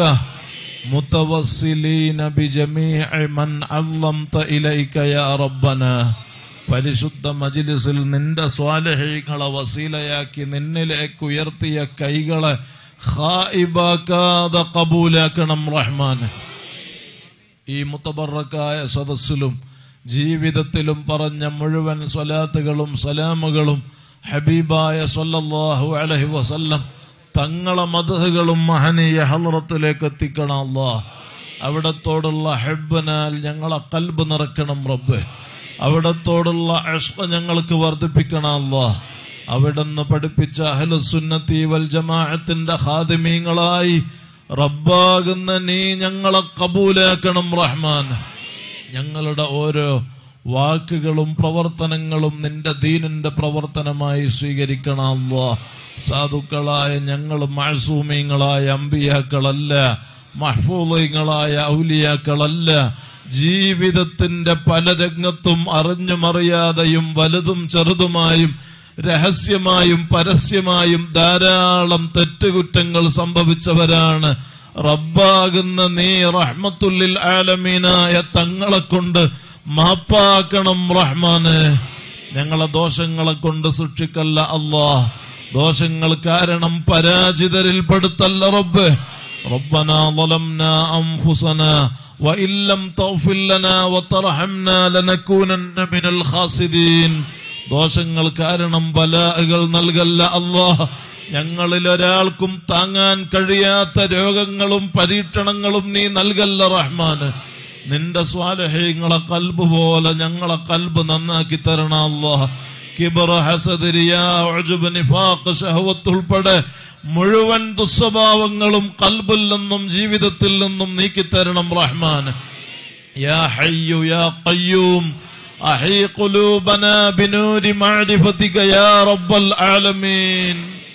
Speaker 1: متوسلين بجميع من علمت إليك يا ربنا പരിശുദ്ധ മജിലിസിൽ നിന്റെ സ്വാലഹീങ്ങളെ വസീലയാക്കി നിന്നിലേക്ക് ഉയർത്തിയ കൈകളെ ഖായിബാക്കാതെ കബൂലാക്കണം റഹ്മാൻ ഈ മുത്തബറക്കായ സദസ്സിലും ജീവിതത്തിലും പറഞ്ഞ മുഴുവൻ സ്വലാത്തുകളും സലാമുകളും ഹബീബായ സല്ലല്ലാഹു അലൈഹി വസല്ലം തങ്ങളെ മതഹുകളും മഹനീയ ഹലറത്തിലേക്ക് എത്തിക്കണം അല്ലാ അവിടത്തോടുള്ള ഹെബനാൽ ഞങ്ങളെ കൽബ് നിറക്കണം റബ്ബ് അവിടത്തോടുള്ള അഷ്ക ഞങ്ങൾക്ക് വർദ്ധിപ്പിക്കണം അല്ലാ അവിടുന്ന് പഠിപ്പിച്ച അഹ്ലുസുന്നത്തി വൽ ജമാഅത്തിന്റെ ഖാദിമീങ്ങളായി റബ്ബാകുന്ന നീ ഞങ്ങളെ കബൂലാക്കണം റഹ്മാൻ ഞങ്ങളുടെ ഓരോ വാക്കുകളും പ്രവർത്തനങ്ങളും നിന്റെ ദീനിന്റെ പ്രവർത്തനമായി സ്വീകരിക്കണം അല്ലാ സാധുക്കളായ ഞങ്ങൾ മഴസൂമീങ്ങളായ അമ്പിയാക്കളല്ല മഹ്ഫൂലങ്ങളായ ഔലിയാക്കളല്ല ജീവിതത്തിന്റെ പല രംഗത്തും അറിഞ്ഞും അറിയാതെയും വലുതും ചെറുതുമായും രഹസ്യമായും പരസ്യമായും ധാരാളം തെറ്റുകുറ്റങ്ങൾ സംഭവിച്ചവരാണ് റബ്ബാകുന്ന നീ റഹ്മത്തുല്ലിൽ ആലമീനായ തങ്ങളെ കൊണ്ട് മാപ്പാക്കണം റഹ്മാന് ഞങ്ങളെ ദോഷങ്ങളെ കൊണ്ട് സൂക്ഷിക്കല്ല അല്ലാ ദോഷങ്ങൾ കാരണം പരാജിതരിൽ പെടുത്തല്ല റബ്ബ് ربنا ظلمنا أنفسنا وإن لم تغفر لنا وترحمنا لنكونن من الخاسرين ദോഷങ്ങൾ കാരണം ബലാകൾ നൽകല്ല അല്ലാഹ് ഞങ്ങളിൽ ഒരാൾക്കും താങ്ങാൻ കഴിയാത്ത രോഗങ്ങളും പരീക്ഷണങ്ങളും നീ നൽകല്ല റഹ്മാന് നിന്റെ സ്വാലഹ്യങ്ങളെ കൽബ് പോലെ ഞങ്ങളെ കൽബ് നന്നാക്കി തരണ അല്ലാഹ് കിബർ ഹസദ് റിയാ ഉജ്ബ് നിഫാഖ് ശഹവത്ത് ഉൾപ്പെടെ മുഴുവൻ ദുസ്വഭാവങ്ങളും കൽബിൽ നിന്നും ജീവിതത്തിൽ നിന്നും നീക്കിത്തരണം റഹ്മാൻ يا حي يا قيوم أحي قلوبنا بنور معرفتك يا رب العالمين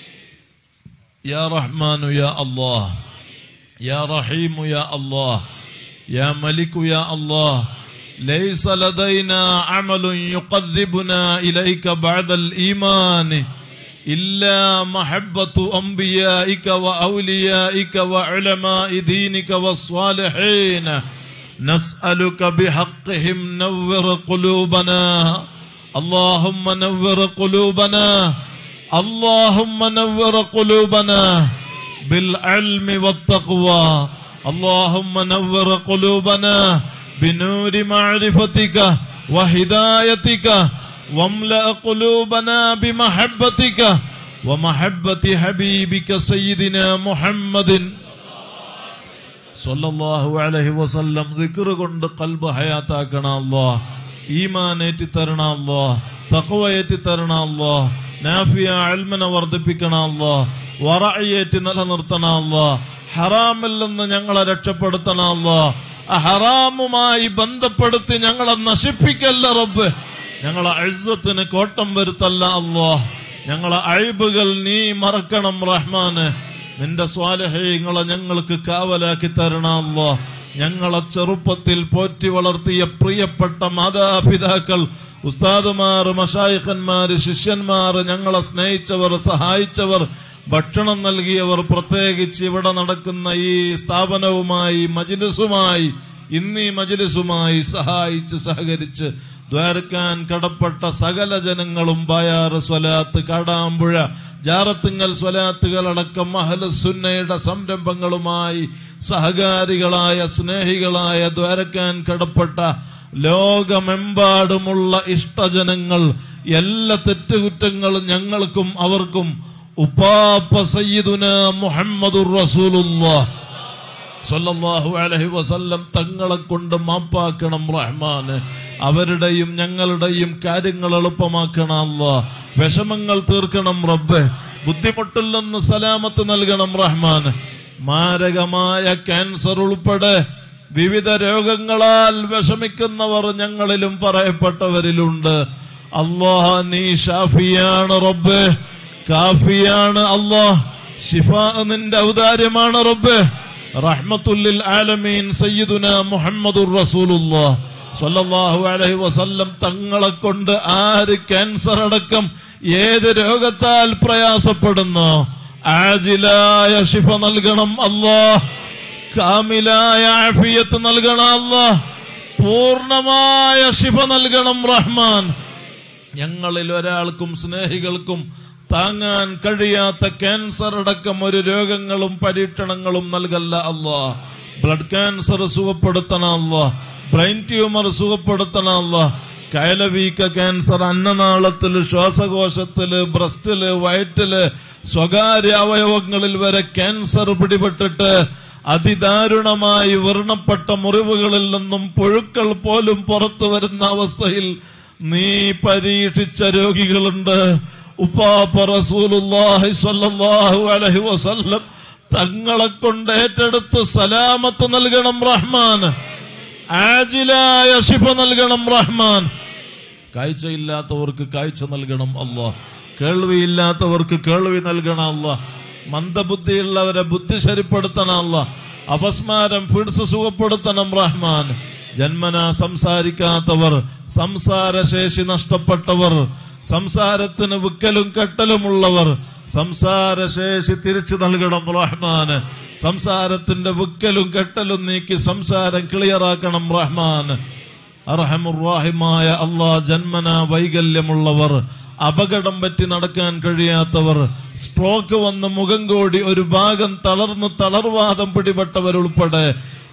Speaker 1: يا رحمن يا الله يا رحيم يا الله يا ملك يا الله ليس لدينا عمل يقربنا إليك بعد الإيمان إلا محبة أنبيائك وأوليائك وعلماء دينك والصالحين نسألك بحقهم نور قلوبنا اللهم نور قلوبنا اللهم نور قلوبنا بالعلم والتقوى اللهم نور قلوبنا بنور معرفتك وهدايتك واملأ قلوبنا بمحبتك ومحبة حبيبك سيدنا محمد സല്ലല്ലാഹു അലൈഹി വസല്ലം ദിക്ർ കൊണ്ട് കൽബ് ഹയാത്താക്കണ അല്ലാ ഈമാൻ ഏറ്റി തരണ അല്ലാ തഖ്വ ഏറ്റി തരണ അല്ലാ നാഫിയ അൽമനെ വർദ്ധിപ്പിക്കണ അല്ലാ വറഅയേറ്റി നിലനിർത്തണ അല്ലാ ഹറാമിൽ നിന്ന് ഞങ്ങളെ രക്ഷപ്പെടുത്തണ അല്ലാ ആ ഹറാമുമായി ബന്ധപ്പെടുത്തി ഞങ്ങളെ നശിപ്പിക്കല്ല റബ്ബ് ഞങ്ങളെ അഴ്സത്തിന് കോട്ടം വരുത്തല്ല അല്ലാ ഞങ്ങളെ അഴിബുകൾ നീ മറക്കണം റഹ്മാന് നിന്റെ സ്വാലഹ്യങ്ങളെ ഞങ്ങൾക്ക് കാവലാക്കി തരണമല്ലോ ഞങ്ങളെ ചെറുപ്പത്തിൽ പോറ്റി വളർത്തിയ പ്രിയപ്പെട്ട മാതാപിതാക്കൾ ഉസ്താദുമാർ മഷായിഖന്മാര് ശിഷ്യന്മാർ ഞങ്ങളെ സ്നേഹിച്ചവർ സഹായിച്ചവർ ഭക്ഷണം നൽകിയവർ പ്രത്യേകിച്ച് ഇവിടെ നടക്കുന്ന ഈ സ്ഥാപനവുമായി മജിലിസുമായി ഇന്നീ മജിലിസുമായി സഹായിച്ച് സഹകരിച്ച് ദ്വാരക്കാൻ കടപ്പെട്ട സകല ജനങ്ങളും ബയാറ് സ്വലാത്ത് കാടാമ്പുഴ ജാറത്തിങ്ങൽ സ്വലാത്തുകൾ അടക്കം മഹലസുന്നയുടെ സംരംഭങ്ങളുമായി സഹകാരികളായ സ്നേഹികളായ ദ്വാരക്കാൻ കടപ്പെട്ട ലോകമെമ്പാടുമുള്ള ഇഷ്ടജനങ്ങൾ എല്ലാ തെറ്റുകുറ്റങ്ങളും ഞങ്ങൾക്കും അവർക്കും ഉപ്പാപ്പ സയ്യിദുന മുഹമ്മദുർ റസൂലുള്ളാഹ് സല്ലല്ലാഹു അലൈഹി വസല്ലം തങ്ങളെ കൊണ്ട് മാപ്പാക്കണം റഹ്മാന് അവരുടെയും ഞങ്ങളുടെയും കാര്യങ്ങൾ എളുപ്പമാക്കണം അല്ലാ വിഷമങ്ങൾ തീർക്കണം റബ്ബെ ബുദ്ധിമുട്ടിൽ നിന്ന് സലാമത്ത് നൽകണം റഹ്മാൻ മാരകമായ ക്യാൻസർ ഉൾപ്പെടെ വിവിധ രോഗങ്ങളാൽ വിഷമിക്കുന്നവർ ഞങ്ങളിലും പറയപ്പെട്ടവരിലുണ്ട് അള്ളാഹ നീ ഷാഫിയാണ് റബ്ബെ കാഫിയാണ് അള്ളാഹ് ഷിഫ നിന്റെ ഔദാര്യമാണ് റബ്ബെ റഹ്മത്തുല്ലിൽ ആലമീൻ സയ്യിദുന മുഹമ്മദുർ റസൂലുള്ളാഹ് സ്വല്ലല്ലാഹു അലൈഹി വസല്ലം തങ്ങളെ കൊണ്ട് ആര് ക്യാൻസർ അടക്കം ഏത് രോഗത്താൽ പ്രയാസപ്പെടുന്നു ആജിലായ ഷിഫ നൽകണം അല്ലാഹ് കാമിലായ ആഫിയത്ത് നൽകണം അല്ലാഹ് പൂർണ്ണമായ ഷിഫ നൽകണം റഹ്മാൻ ഞങ്ങളിൽ ഒരാൾക്കും സ്നേഹികൾക്കും താങ്ങാൻ കഴിയാത്ത ക്യാൻസർ അടക്കം ഒരു രോഗങ്ങളും പരീക്ഷണങ്ങളും നൽകല്ല അല്ലാ ബ്ലഡ് ക്യാൻസർ സുഖപ്പെടുത്തണ അല്ലാ ബ്രെയിൻ ട്യൂമർ സുഖപ്പെടുത്തണ അല്ലാ കയലവീക്ക ക്യാൻസർ അന്നനാളത്തില് ശ്വാസകോശത്തില് ബ്രസ്റ്റില് വയറ്റില് സ്വകാര്യ അവയവങ്ങളിൽ വരെ ക്യാൻസർ പിടിപെട്ടിട്ട് അതിദാരുണമായി വർണ്ണപ്പെട്ട മുറിവുകളിൽ നിന്നും പുഴുക്കൾ പോലും പുറത്തു വരുന്ന അവസ്ഥയിൽ നീ പരീക്ഷിച്ച രോഗികളുണ്ട് ഉപ്പാപ്പ റസൂലുള്ളാഹി സ്വല്ലല്ലാഹു അലൈഹി വസല്ലം തങ്ങളെ കൊണ്ട് ഏറ്റെടുത്ത് സലാമത്ത് നൽകണം റഹ്മാൻ ആജിലായ ശിഫ നൽകണം റഹ്മാൻ കാഴ്ചയില്ലാത്തവർക്ക് കാഴ്ച നൽകണം അല്ലാ കേൾവിയില്ലാത്തവർക്ക് കേൾവി നൽകണം അല്ലാ മന്ദബുദ്ധിയുള്ളവരെ ബുദ്ധി ശരിപ്പെടുത്തണം അല്ലാ അപസ്മാരം ഫിഡ്സ് സുഖപ്പെടുത്തണം റഹ്മാൻ ജന്മന സംസാരിക്കാത്തവർ സംസാരശേഷി നഷ്ടപ്പെട്ടവർ സംസാരത്തിന് വിക്കലും കെട്ടലുമുള്ളവർ സംസാരശേഷി തിരിച്ചു നൽകണം റഹ്മാൻ സംസാരത്തിന്റെ വിക്കലും കെട്ടലും നീക്കി സംസാരം ക്ലിയറാക്കണം റഹ്മാൻ അർഹമുറാഹിമായ അള്ളാ ജന്മന വൈകല്യമുള്ളവർ അപകടം പറ്റി നടക്കാൻ കഴിയാത്തവർ സ്ട്രോക്ക് വന്ന് മുഖം കോടി ഒരു ഭാഗം തളർന്ന് തളർവാദം പിടിപെട്ടവരുൾപ്പെടെ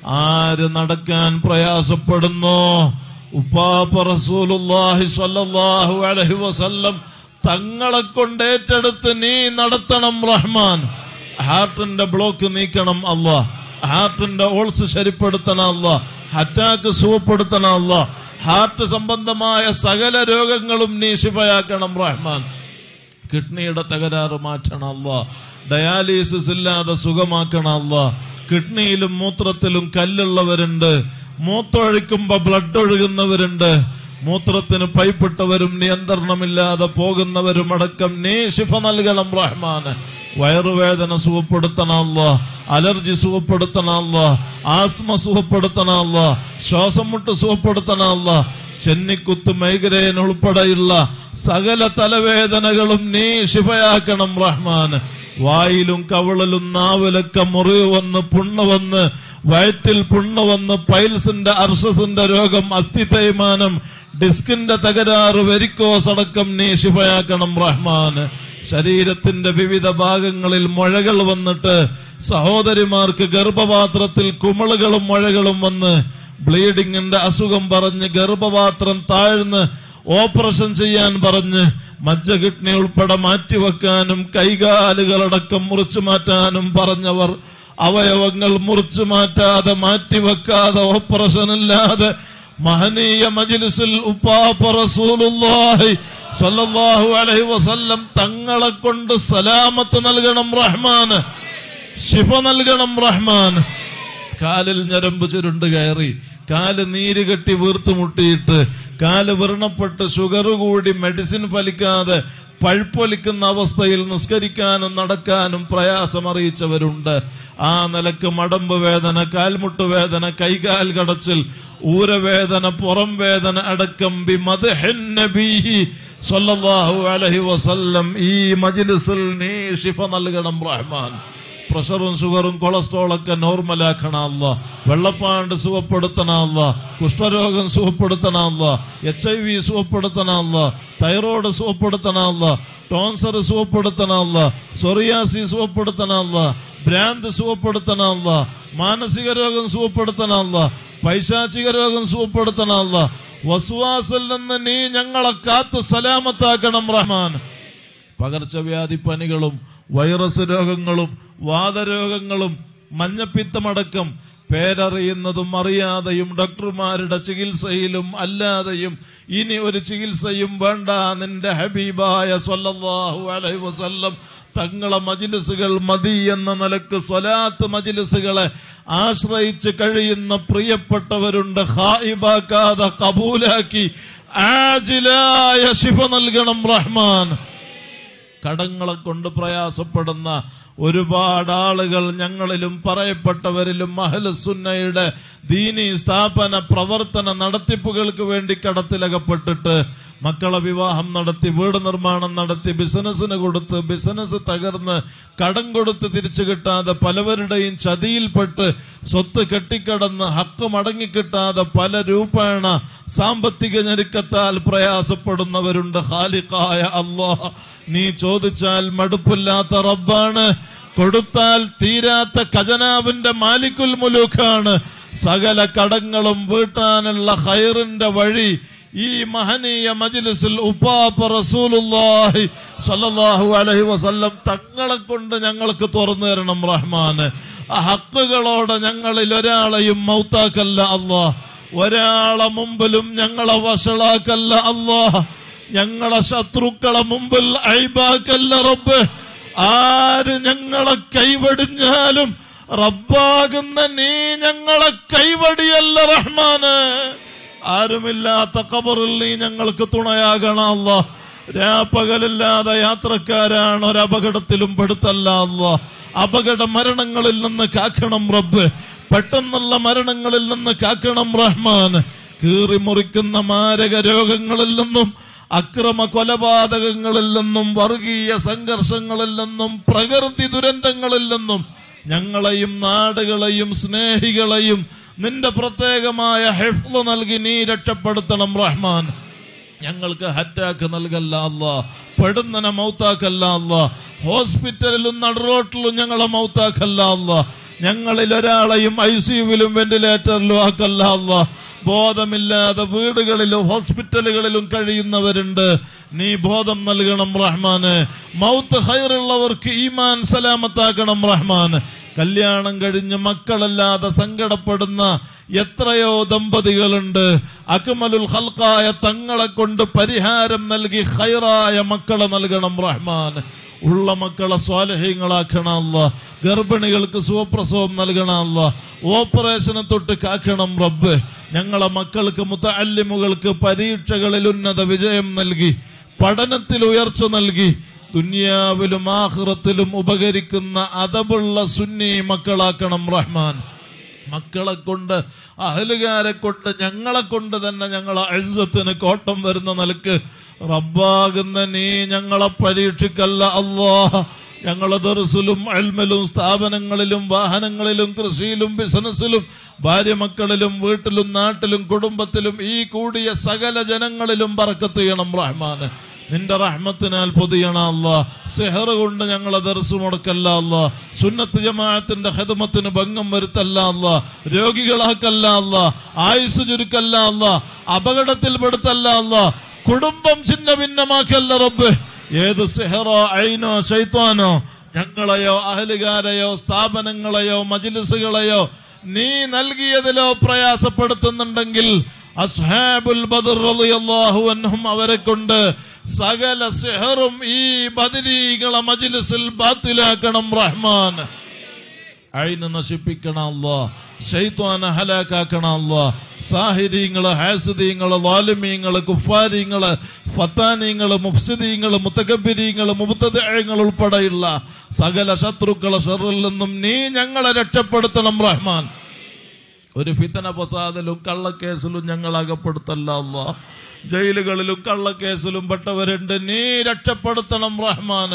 Speaker 1: ആര് നടക്കാൻ പ്രയാസപ്പെടുന്നു ഉപ്പാപ്പ റസൂലുള്ളാഹി സ്വല്ലല്ലാഹു അലൈഹി വസല്ലം തങ്ങളെ കൊണ്ട് ഏറ്റെടുത്ത് നീ നടത്തണം റഹ്മാൻ ഹാർട്ടിന്റെ ബ്ലോക്ക് നീക്കണം അല്ലാ ഹാർട്ടിന്റെ ഓൾസ് ശരിപ്പെടുത്തണം അല്ലാ അറ്റാക്ക് സുഖപ്പെടുത്തണം അല്ലാ ഹാർട്ട് സംബന്ധമായ സകല രോഗങ്ങളും നീ ശിഫയാക്കണം റഹ്മാൻ കിഡ്നിയുടെ തകരാറ് മാറ്റണം അല്ല ഡയാലിസിസ് ഇല്ലാതെ സുഖമാക്കണം അല്ല കിഡ്നിയിലും മൂത്രത്തിലും കല്ലുള്ളവരുണ്ട് മൂത്തൊഴിക്കുമ്പോ ബ്ലഡ് ഒഴുകുന്നവരുണ്ട് മൂത്രത്തിന് പൈപ്പിട്ടവരും നിയന്ത്രണമില്ലാതെ പോകുന്നവരും അടക്കം നീ ശിഫ നൽകണം റഹ്മാന് വയറുവേദന സുഖപ്പെടുത്തണമല്ല അലർജി സുഖപ്പെടുത്തണമല്ല ആസ്മ സുഖപ്പെടുത്തണമല്ല ശ്വാസം മുട്ട് സുഖപ്പെടുത്തണമല്ല ചെന്നിക്കുത്ത് മൈഗ്രൈൻ ഉൾപ്പെടെയുള്ള സകല തലവേദനകളും നീ ശിഫയാക്കണം റഹ്മാൻ വായിലും കവിളിലും നാവിലൊക്കെ മുറിവ് വന്ന് പുണ്ണ് വന്ന് വയറ്റിൽ പുണ്ണ് വന്ന് പൈൽസിന്റെ അർഷസിന്റെ രോഗം അസ്ഥി തേയ്മാനം ഡിസ്കിന്റെ തകരാറ് വെരിക്കോസ് അടക്കം നീ ശിഫയാക്കണം റഹ്മാൻ ശരീരത്തിന്റെ വിവിധ ഭാഗങ്ങളിൽ മുഴകൾ വന്നിട്ട് സഹോദരിമാർക്ക് ഗർഭപാത്രത്തിൽ കുമിളുകളും മുഴകളും വന്ന് ബ്ലീഡിങ്ങിന്റെ അസുഖം പറഞ്ഞ് ഗർഭപാത്രം താഴ്ന്ന് ഓപ്പറേഷൻ ചെയ്യാൻ പറഞ്ഞ് മജ്ജ കിഡ്നി ഉൾപ്പെടെ മാറ്റിവെക്കാനും കൈകാലുകളടക്കം മുറിച്ചു മാറ്റാനും പറഞ്ഞവർ അവയവങ്ങൾ മുറിച്ചു മാറ്റാതെ മാറ്റിവെക്കാതെ ഓപ്പറേഷൻ ഇല്ലാതെ മഹനീയ മജിലിസിൽ ഉപ്പാപ്പ റസൂലുള്ളാഹി സ്വല്ലല്ലാഹു അലൈഹി വസല്ലം തങ്ങളെ കൊണ്ട് സലാമത്ത് നൽകണം റഹ്മാന് ശിഫ നൽകണം റഹ്മാൻ കാലിൽ ഞരമ്പ് ചുരുണ്ട് കയറി കാല് നീര് കെട്ടി വീർത്ത് മുട്ടിയിട്ട് കാല് വ്രണപ്പെട്ട് ഷുഗർ കൂടി മെഡിസിൻ ഫലിക്കാതെ പഴുപ്പൊലിക്കുന്ന അവസ്ഥയിൽ നിസ്കരിക്കാനും നടക്കാനും പ്രയാസം അറിയിച്ചവരുണ്ട് ആ നിലക്ക് മടമ്പ് വേദന കാൽമുട്ട് വേദന കൈകാൽ കടച്ചിൽ ഊരവേദന പുറം വേദന അടക്കം ബി മദ്ഹിൻ നബീഹി സ്വല്ലല്ലാഹു അലൈഹി വസല്ലം ഈ മജ്ലിസിൽ നീ ശിഫ നൽകണം റഹ്മാൻ പ്രഷറും ഷുഗറും കൊളസ്ട്രോളൊക്കെ നോർമലാക്കണമല്ല വെള്ളപ്പാണ്ട് സുഖപ്പെടുത്തണമല്ല കുഷ്ഠരോഗം സുഖപ്പെടുത്തണമല്ല എച്ച് ഐ വി സുഖപ്പെടുത്തണമല്ല തൈറോയ്ഡ് സുഖപ്പെടുത്തണമല്ല ടോൺസർ സുഖപ്പെടുത്തണമല്ല സൊറിയാസി സുഖപ്പെടുത്തണമല്ല ഭ്രാന്ത് സുഖപ്പെടുത്തണമല്ല മാനസിക രോഗം സുഖപ്പെടുത്തണമല്ല പൈശാചിക രോഗം സുഖപ്പെടുത്തണമല്ല വസുവാസിൽ നിന്ന് നീ ഞങ്ങളെ കാത്ത് സലാമത്താക്കണം റഹ്മാൻ പകർച്ചവ്യാധി പനികളും വൈറസ് രോഗങ്ങളും വാതരോഗങ്ങളും മഞ്ഞപ്പിത്തമടക്കം പേരറിയുന്നതും അറിയാതെയും ഡോക്ടർമാരുടെ ചികിത്സയിലും അല്ലാതെയും ഇനി ഒരു ചികിത്സയും വേണ്ട നിന്റെ ഹബീബായ സ്വല്ലല്ലാഹു അലൈഹി വസല്ലം തങ്ങളെ മജിലിസുകൾ മതി എന്ന നിലക്ക് സ്വലാത്ത് മജിലിസുകളെ ആശ്രയിച്ച് കഴിയുന്ന പ്രിയപ്പെട്ടവരുണ്ട് ഹായിബാക്കാതെ കബൂലാക്കി ആജിലായ ശിഫ നൽകണം റഹ്മാൻ കടങ്ങളെ കൊണ്ട് പ്രയാസപ്പെടുന്ന ഒരുപാട് ആളുകൾ ഞങ്ങളിലും പറയപ്പെട്ടവരിലും മഹലുസുന്നയുടെ ദീനി സ്ഥാപന പ്രവർത്തന നടത്തിപ്പുകൾക്ക് വേണ്ടി കടത്തിലകപ്പെട്ടിട്ട് മക്കളെ വിവാഹം നടത്തി വീട് നിർമ്മാണം നടത്തി ബിസിനസ്സിന് കൊടുത്ത് ബിസിനസ് തകർന്ന് കടം കൊടുത്ത് തിരിച്ചു കിട്ടാതെ പലവരുടെയും ചതിയിൽപ്പെട്ട് സ്വത്ത് കെട്ടിക്കടന്ന് ഹക്ക് മടങ്ങിക്കിട്ടാതെ പല രൂപേണ സാമ്പത്തിക ഞെരുക്കത്താൽ പ്രയാസപ്പെടുന്നവരുണ്ട് ഖാലിഖായ അള്ളാഹ് നീ ചോദിച്ചാൽ മടുപ്പില്ലാത്ത റബ്ബാണ് കൊടുത്താൽ തീരാത്ത ഖജനാവിന്റെ മാലിക്കുൽ മുലൂക്കാണ് സകല കടങ്ങളും വീട്ടാനുള്ള ഹൈറിന്റെ വഴി ഈ മഹനീയ മജ്ലിസിൽ ഉപ്പാപ്പ റസൂലുള്ളാഹി സ്വല്ലല്ലാഹു അലൈഹി വസല്ലം തങ്ങളെ കൊണ്ട് ഞങ്ങൾക്ക് തുറന്നു തരണം റഹ്മാന് ആ ഹക്കുകളോടെ ഞങ്ങളിൽ ഒരാളെയും മൗത്താക്കല്ല അല്ലാ ഒരാളെ മുമ്പിലും ഞങ്ങളെ വഷളാക്കല്ല അല്ലാ ഞങ്ങളെ ശത്രുക്കളെ മുമ്പിൽ ഐബാക്കല്ല റബ്ബ് ആര് ഞങ്ങളെ കൈവടിഞ്ഞാലും റബ്ബാകുന്ന നീ ഞങ്ങളെ കൈവടിയല്ല റഹ്മാന് ആരുമില്ലാത്ത കബറിൽ നീ ഞങ്ങൾക്ക് തുണയാകണം അല്ല രാപ്പകലില്ലാതെ യാത്രക്കാരാണ് ഒരു അപകടത്തിലും പെടുത്തല്ല അല്ല അപകട മരണങ്ങളിൽ നിന്ന് കാക്കണം റബ്ബ് പെട്ടെന്നുള്ള മരണങ്ങളിൽ നിന്ന് കാക്കണം റഹ്മാൻ കീറി മുറിക്കുന്ന മാരക രോഗങ്ങളിൽ നിന്നും അക്രമ കൊലപാതകങ്ങളിൽ നിന്നും വർഗീയ സംഘർഷങ്ങളിൽ നിന്നും പ്രകൃതി ദുരന്തങ്ങളിൽ നിന്നും ഞങ്ങളെയും നാടുകളെയും സ്നേഹികളെയും നിന്റെ പ്രത്യേകമായ ഹെഫ്ല് നൽകി നീ രക്ഷപ്പെടുത്തണം റഹ്മാൻ ഞങ്ങൾക്ക് ഹറ്റാക്ക് നൽകല്ല അല്ല പെടുന്നനെ മൗത്താക്കല്ല അല്ല ഹോസ്പിറ്റലിലും നടുറോട്ടിലും ഞങ്ങളെ മൗത്താക്കല്ല അല്ല ഞങ്ങളിൽ ഒരാളെയും ഐ സിയുവിലും വെന്റിലേറ്ററിലും ആക്കല്ല അല്ല ബോധമില്ലാതെ വീടുകളിലും ഹോസ്പിറ്റലുകളിലും കഴിയുന്നവരുണ്ട് നീ ബോധം നൽകണം റഹ്മാന് മൗത്ത് ഹൈറുള്ളവർക്ക് ഈമാൻ സലാമത്താക്കണം റഹ്മാൻ കല്യാണം കഴിഞ്ഞ് മക്കളല്ലാതെ സങ്കടപ്പെടുന്ന എത്രയോ ദമ്പതികളുണ്ട് അക്മലുൽ ഹൽക്കായ തങ്ങളെ കൊണ്ട് പരിഹാരം നൽകി ഹൈറായ മക്കളെ നൽകണം റഹ്മാൻ ഉള്ള മക്കളെ സ്വാലഹ്യങ്ങളാക്കണം അല്ല ഗർഭിണികൾക്ക് സുഖപ്രസവം നൽകണം അല്ല ഓപ്പറേഷനെ തൊട്ട് കാക്കണം റബ്ബ് ഞങ്ങളെ മക്കൾക്ക് മുത്തല്ലിമുകൾക്ക് പരീക്ഷകളിൽ ഉന്നത വിജയം നൽകി പഠനത്തിൽ ഉയർച്ച നൽകി ദുനിയാവിലും ആഹ്റത്തിലും ഉപകരിക്കുന്ന അതബുള്ള സുന്നി മക്കളാക്കണം റഹ്മാൻ മക്കളെ കൊണ്ട് അഹലുകാരെ കൊണ്ട് ഞങ്ങളെ കൊണ്ട് തന്നെ ഞങ്ങളെ അഴുസത്തിന് കോട്ടം വരുന്ന നിലക്ക് റബ്ബാകുന്ന നീ ഞങ്ങളെ പരീക്ഷിക്കല്ല അല്ലാ ഞങ്ങളെ ദർസിലും അൽമലും സ്ഥാപനങ്ങളിലും വാഹനങ്ങളിലും കൃഷിയിലും ബിസിനസ്സിലും ഭാര്യ മക്കളിലും വീട്ടിലും നാട്ടിലും കുടുംബത്തിലും ഈ കൂടിയ സകല ജനങ്ങളിലും പറക്കത്ത് ചെയ്യണം റഹ്മാന് നിന്റെ റഹ്മത്തിനാൽ പൊതിയണ അല്ല സെഹർ കൊണ്ട് ഞങ്ങളെ ദർസ് മുടക്കല്ല അല്ല സുന്നത്ത് ജമാഅത്തിന്റെ ഹെദമത്തിന് ഭംഗം വരുത്തല്ല അല്ല രോഗികളാക്കല്ല അല്ല ആയുസ് ചുരുക്കല്ല അല്ല അപകടത്തിൽ പെടുത്തല്ല അല്ല കുടുംബം ചിന്ന ഭിന്നമാക്കല്ല റബ്ബ് ഏത് സെഹറോ ഐനോ ശൈത്വാനോ ഞങ്ങളെയോ അഹലുകാരെയോ സ്ഥാപനങ്ങളെയോ മജിലിസുകളെയോ നീ നൽകിയതിലോ പ്രയാസപ്പെടുത്തുന്നുണ്ടെങ്കിൽ അസ്ഹാബുൽ ബദർ റളിയല്ലാഹു അൻഹും അവരെ കൊണ്ട് സകല സെഹറും ഈ ബദരീകളെ മജിലിസിൽ ബാത്തിലാക്കണം റഹ്മാൻ അയിന് നശിപ്പിക്കണം അല്ലാ ഷെയ്ത്വാനെ ഹലാക്കാക്കണം അല്ലാ സാഹിര്യങ്ങള് ഹാസിദീങ്ങള് വാലിമീങ്ങള് കുഫാരിങ്ങള് ഫത്താനീങ്ങള് മുഫ്സിദീങ്ങള് മുത്തകബിരീങ്ങള് മുബത്തദങ്ങൾ ഉൾപ്പെടെയുള്ള സകല ശത്രുക്കളെ ഷറിൽ നിന്നും നീ ഞങ്ങളെ രക്ഷപ്പെടുത്തണം റഹ്മാൻ ഒരു ഫിത്തന ഫസാദിലും കള്ളക്കേസിലും ഞങ്ങൾ അകപ്പെടുത്തല്ല അല്ലാ ജയിലുകളിലും കള്ളക്കേസിലും പെട്ടവരുണ്ട് നീ രക്ഷപ്പെടുത്തണം റഹ്മാന്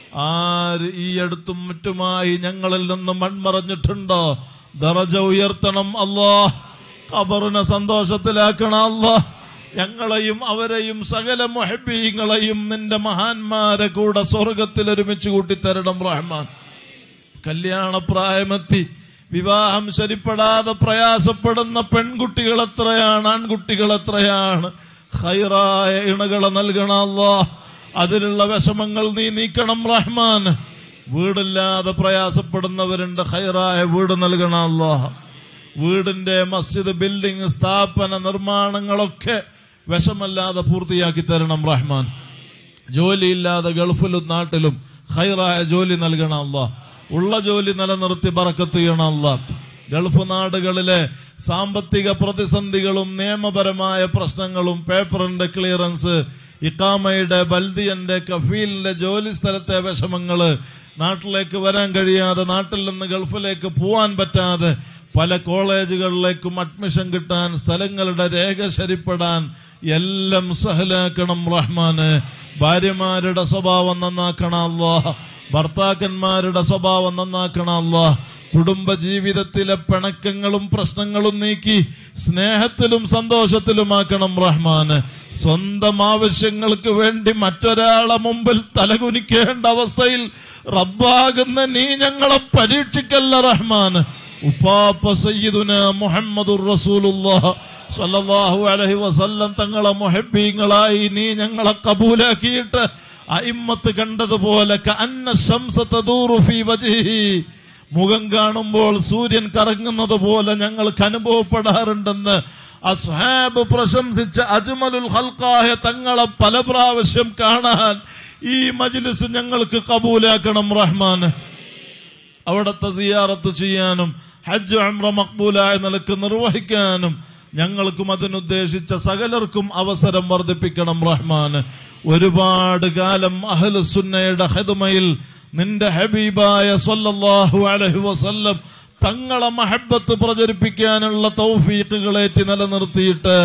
Speaker 1: ആര് ഈ അടുത്തും മറ്റുമായി ഞങ്ങളിൽ നിന്ന് മൺമറഞ്ഞിട്ടുണ്ടോ ദറജ ഉയർത്തണം അല്ലാ ഖബറിനെ സന്തോഷത്തിലാക്കണം അല്ലാ ഞങ്ങളെയും അവരെയും സകല മുഹബീങ്ങളെയും നിന്റെ മഹാന്മാരെ കൂടെ സ്വർഗത്തിൽ ഒരുമിച്ച് കൂട്ടിത്തരണം റഹ്മാൻ കല്യാണ പ്രായമെത്തി വിവാഹം ശരിപ്പെടാതെ പ്രയാസപ്പെടുന്ന പെൺകുട്ടികൾ എത്രയാണ് ആൺകുട്ടികൾ എത്രയാണ് ഹൈറായ ഇണകളെ നൽകണം അല്ലാ അതിലുള്ള വിഷമങ്ങൾ നീ നീക്കണം റഹ്മാൻ വീടില്ലാതെ പ്രയാസപ്പെടുന്നവരുണ്ട് ഹൈറായ വീട് നൽകണം അല്ലാ വീടിന്റെ മസ്ജിദ് ബിൽഡിംഗ് സ്ഥാപന നിർമ്മാണങ്ങളൊക്കെ വിഷമല്ലാതെ പൂർത്തിയാക്കി തരണം റഹ്മാൻ ജോലിയില്ലാതെ ഗൾഫിലും നാട്ടിലും ഹൈറായ ജോലി നൽകണം അല്ലാ ഉള്ള ജോലി നിലനിർത്തി ബറക്കത്ത് ചെയ്യണം അല്ലാ ഗൾഫ് നാടുകളിലെ സാമ്പത്തിക പ്രതിസന്ധികളും നിയമപരമായ പ്രശ്നങ്ങളും പേപ്പറിന്റെ ക്ലിയറൻസ് ഇക്കാമയുടെ ബൽദിയന്റെ കഫീലിന്റെ ജോലി സ്ഥലത്തെ വിഷമങ്ങള് നാട്ടിലേക്ക് വരാൻ കഴിയാതെ നാട്ടിൽ നിന്ന് ഗൾഫിലേക്ക് പോവാൻ പറ്റാതെ പല കോളേജുകളിലേക്കും അഡ്മിഷൻ കിട്ടാൻ സ്ഥലങ്ങളുടെ രേഖ ശരിപ്പെടാൻ എല്ലാം സഹലാക്കണം റഹ്മാന് ഭാര്യമാരുടെ സ്വഭാവം നന്നാക്കണം അല്ലാ ഭർത്താക്കന്മാരുടെ സ്വഭാവം നന്നാക്കണം അല്ലാ കുടുംബ ജീവിതത്തിലെ പിണക്കങ്ങളും പ്രശ്നങ്ങളും നീക്കി സ്നേഹത്തിലും സന്തോഷത്തിലുമാക്കണം റഹ്മാന് സ്വന്തം ആവശ്യങ്ങൾക്ക് വേണ്ടി മറ്റൊരാളെ മുമ്പിൽ തലകുനിക്കേണ്ട അവസ്ഥയിൽ റബ്ബാകുന്ന നീ ഞങ്ങളെ പരീക്ഷിക്കല്ല റഹ്മാൻ ഉപ്പാപ്പ സയ്യിദുന മുഹമ്മദുർ റസൂലുള്ളാഹ് സല്ലല്ലാഹു അലൈഹി വസല്ലം തങ്ങളെ മുഹബ്ബീങ്ങളായി നീ ഞങ്ങളെ കബൂലാക്കിയിട്ട് അയിമ്മത്ത് കണ്ടതുപോലെ കഅന്ന ശംസ തദൂറു ഫീ വജ്ഹിഹി മുഖം കാണുമ്പോൾ സൂര്യൻ കറങ്ങുന്നത് പോലെ ഞങ്ങൾക്ക് അനുഭവപ്പെടാറുണ്ടെന്ന് അസ്ഹാബ് പ്രശംസിച്ച അജ്മലുൽ ഹൽക്കായ തങ്ങളെ പല പ്രാവശ്യം കാണാൻ ഈ മജ്ലിസ് ഞങ്ങൾക്ക് കബൂലാക്കണം റഹ്മാൻ അവിടുത്തെ സിയാറത്ത് ചെയ്യാനും ഹജ്ജ് ഉംറ മക്ബൂലായ നിലക്ക് നിർവഹിക്കാനും ഞങ്ങൾക്കും അതിനുദ്ദേശിച്ച സകലർക്കും അവസരം വർദ്ധിപ്പിക്കണം റഹ്മാൻ ഒരുപാട് കാലം അഹ്ലു സുന്നയുടെ ഹെതുമയിൽ നിന്റെ ഹബീബായ സല്ലല്ലാഹു അലൈഹി വസല്ലം തങ്ങളെ മഹബത്ത് പ്രചരിപ്പിക്കാനുള്ള തൗഫീഖുകളേറ്റി നിലനിർത്തിയിട്ട്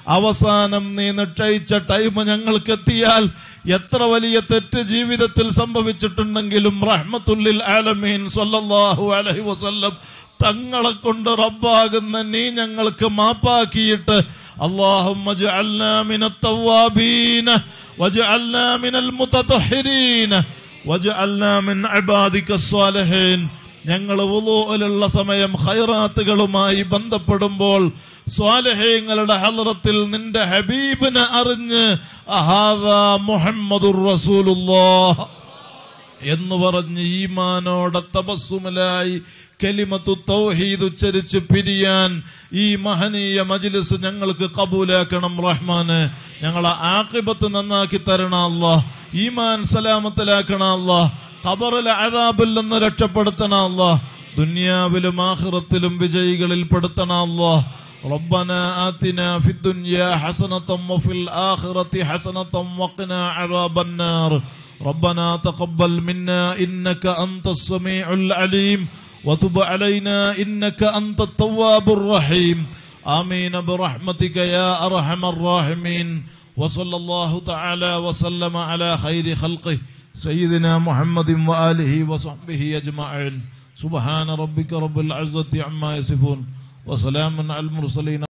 Speaker 1: അവസാനം നീ നിശ്ചയിച്ച ടൈം ഞങ്ങൾക്ക് എത്തിയാൽ എത്ര വലിയ തെറ്റ് ജീവിതത്തിൽ സംഭവിച്ചിട്ടുണ്ടെങ്കിലും റഹ്മത്തുല്ലിൽ ആലമീൻ സല്ലല്ലാഹു അലൈഹി വസല്ലം തങ്ങളെ കൊണ്ട് റബ്ബാകുന്ന നീ ഞങ്ങൾക്ക് മാപ്പാക്കിയിട്ട് اللهم اجعلنا من التوابين واجعلنا من المتطهرين واجعلنا من عبادك الصالحين ഞങ്ങൾ വുളൂലുള്ള സമയം ഖൈറാത്തുകളുമായി ബന്ധപ്പെടുമ്പോൾ സ്വാലഹ്യങ്ങളുടെ ഹലറത്തിൽ നിന്റെ ഹബീബിനെ അറിഞ്ഞ് അഹാദാ മുഹമ്മദുർ റസൂലുള്ളാഹ് എന്ന് പറഞ്ഞ് ഈമാനോടെ തപസ്സുമലായി കലിമത്തു തൗഹീദ് ഉച്ചരിച്ച് പിരിയാൻ ഈ മഹനീയ മജ്ലിസ് ഞങ്ങൾക്ക് കബൂലാക്കണം റഹ്മാന് ഞങ്ങളെ ആഖിബത്ത് നന്നാക്കി തരണ അല്ലാ ഈമാൻ സലാമത്തിലാക്കണ അല്ലാ ഖബറിലെ അദാബിൽ നിന്ന് രക്ഷപ്പെടുത്തണ അല്ലാ ദുനിയാവിലും ആഖിറത്തിലും വിജയികളിൽ പെടുത്തണ അല്ലാ ربنا آتنا في الدنيا حسنة وفي الآخرة حسنة وقنا عذاب النار ربنا تقبل منا إنك أنت السميع العليم وتب علينا إنك أنت التواب الرحيم آمين برحمتك يا أرحم الراحمين وصلى الله تعالى وسلم على خير خلقه سيدنا محمد وآله وصحبه أجمعين سبحان ربك رب العزة عما يصفون وسلام على المرسلين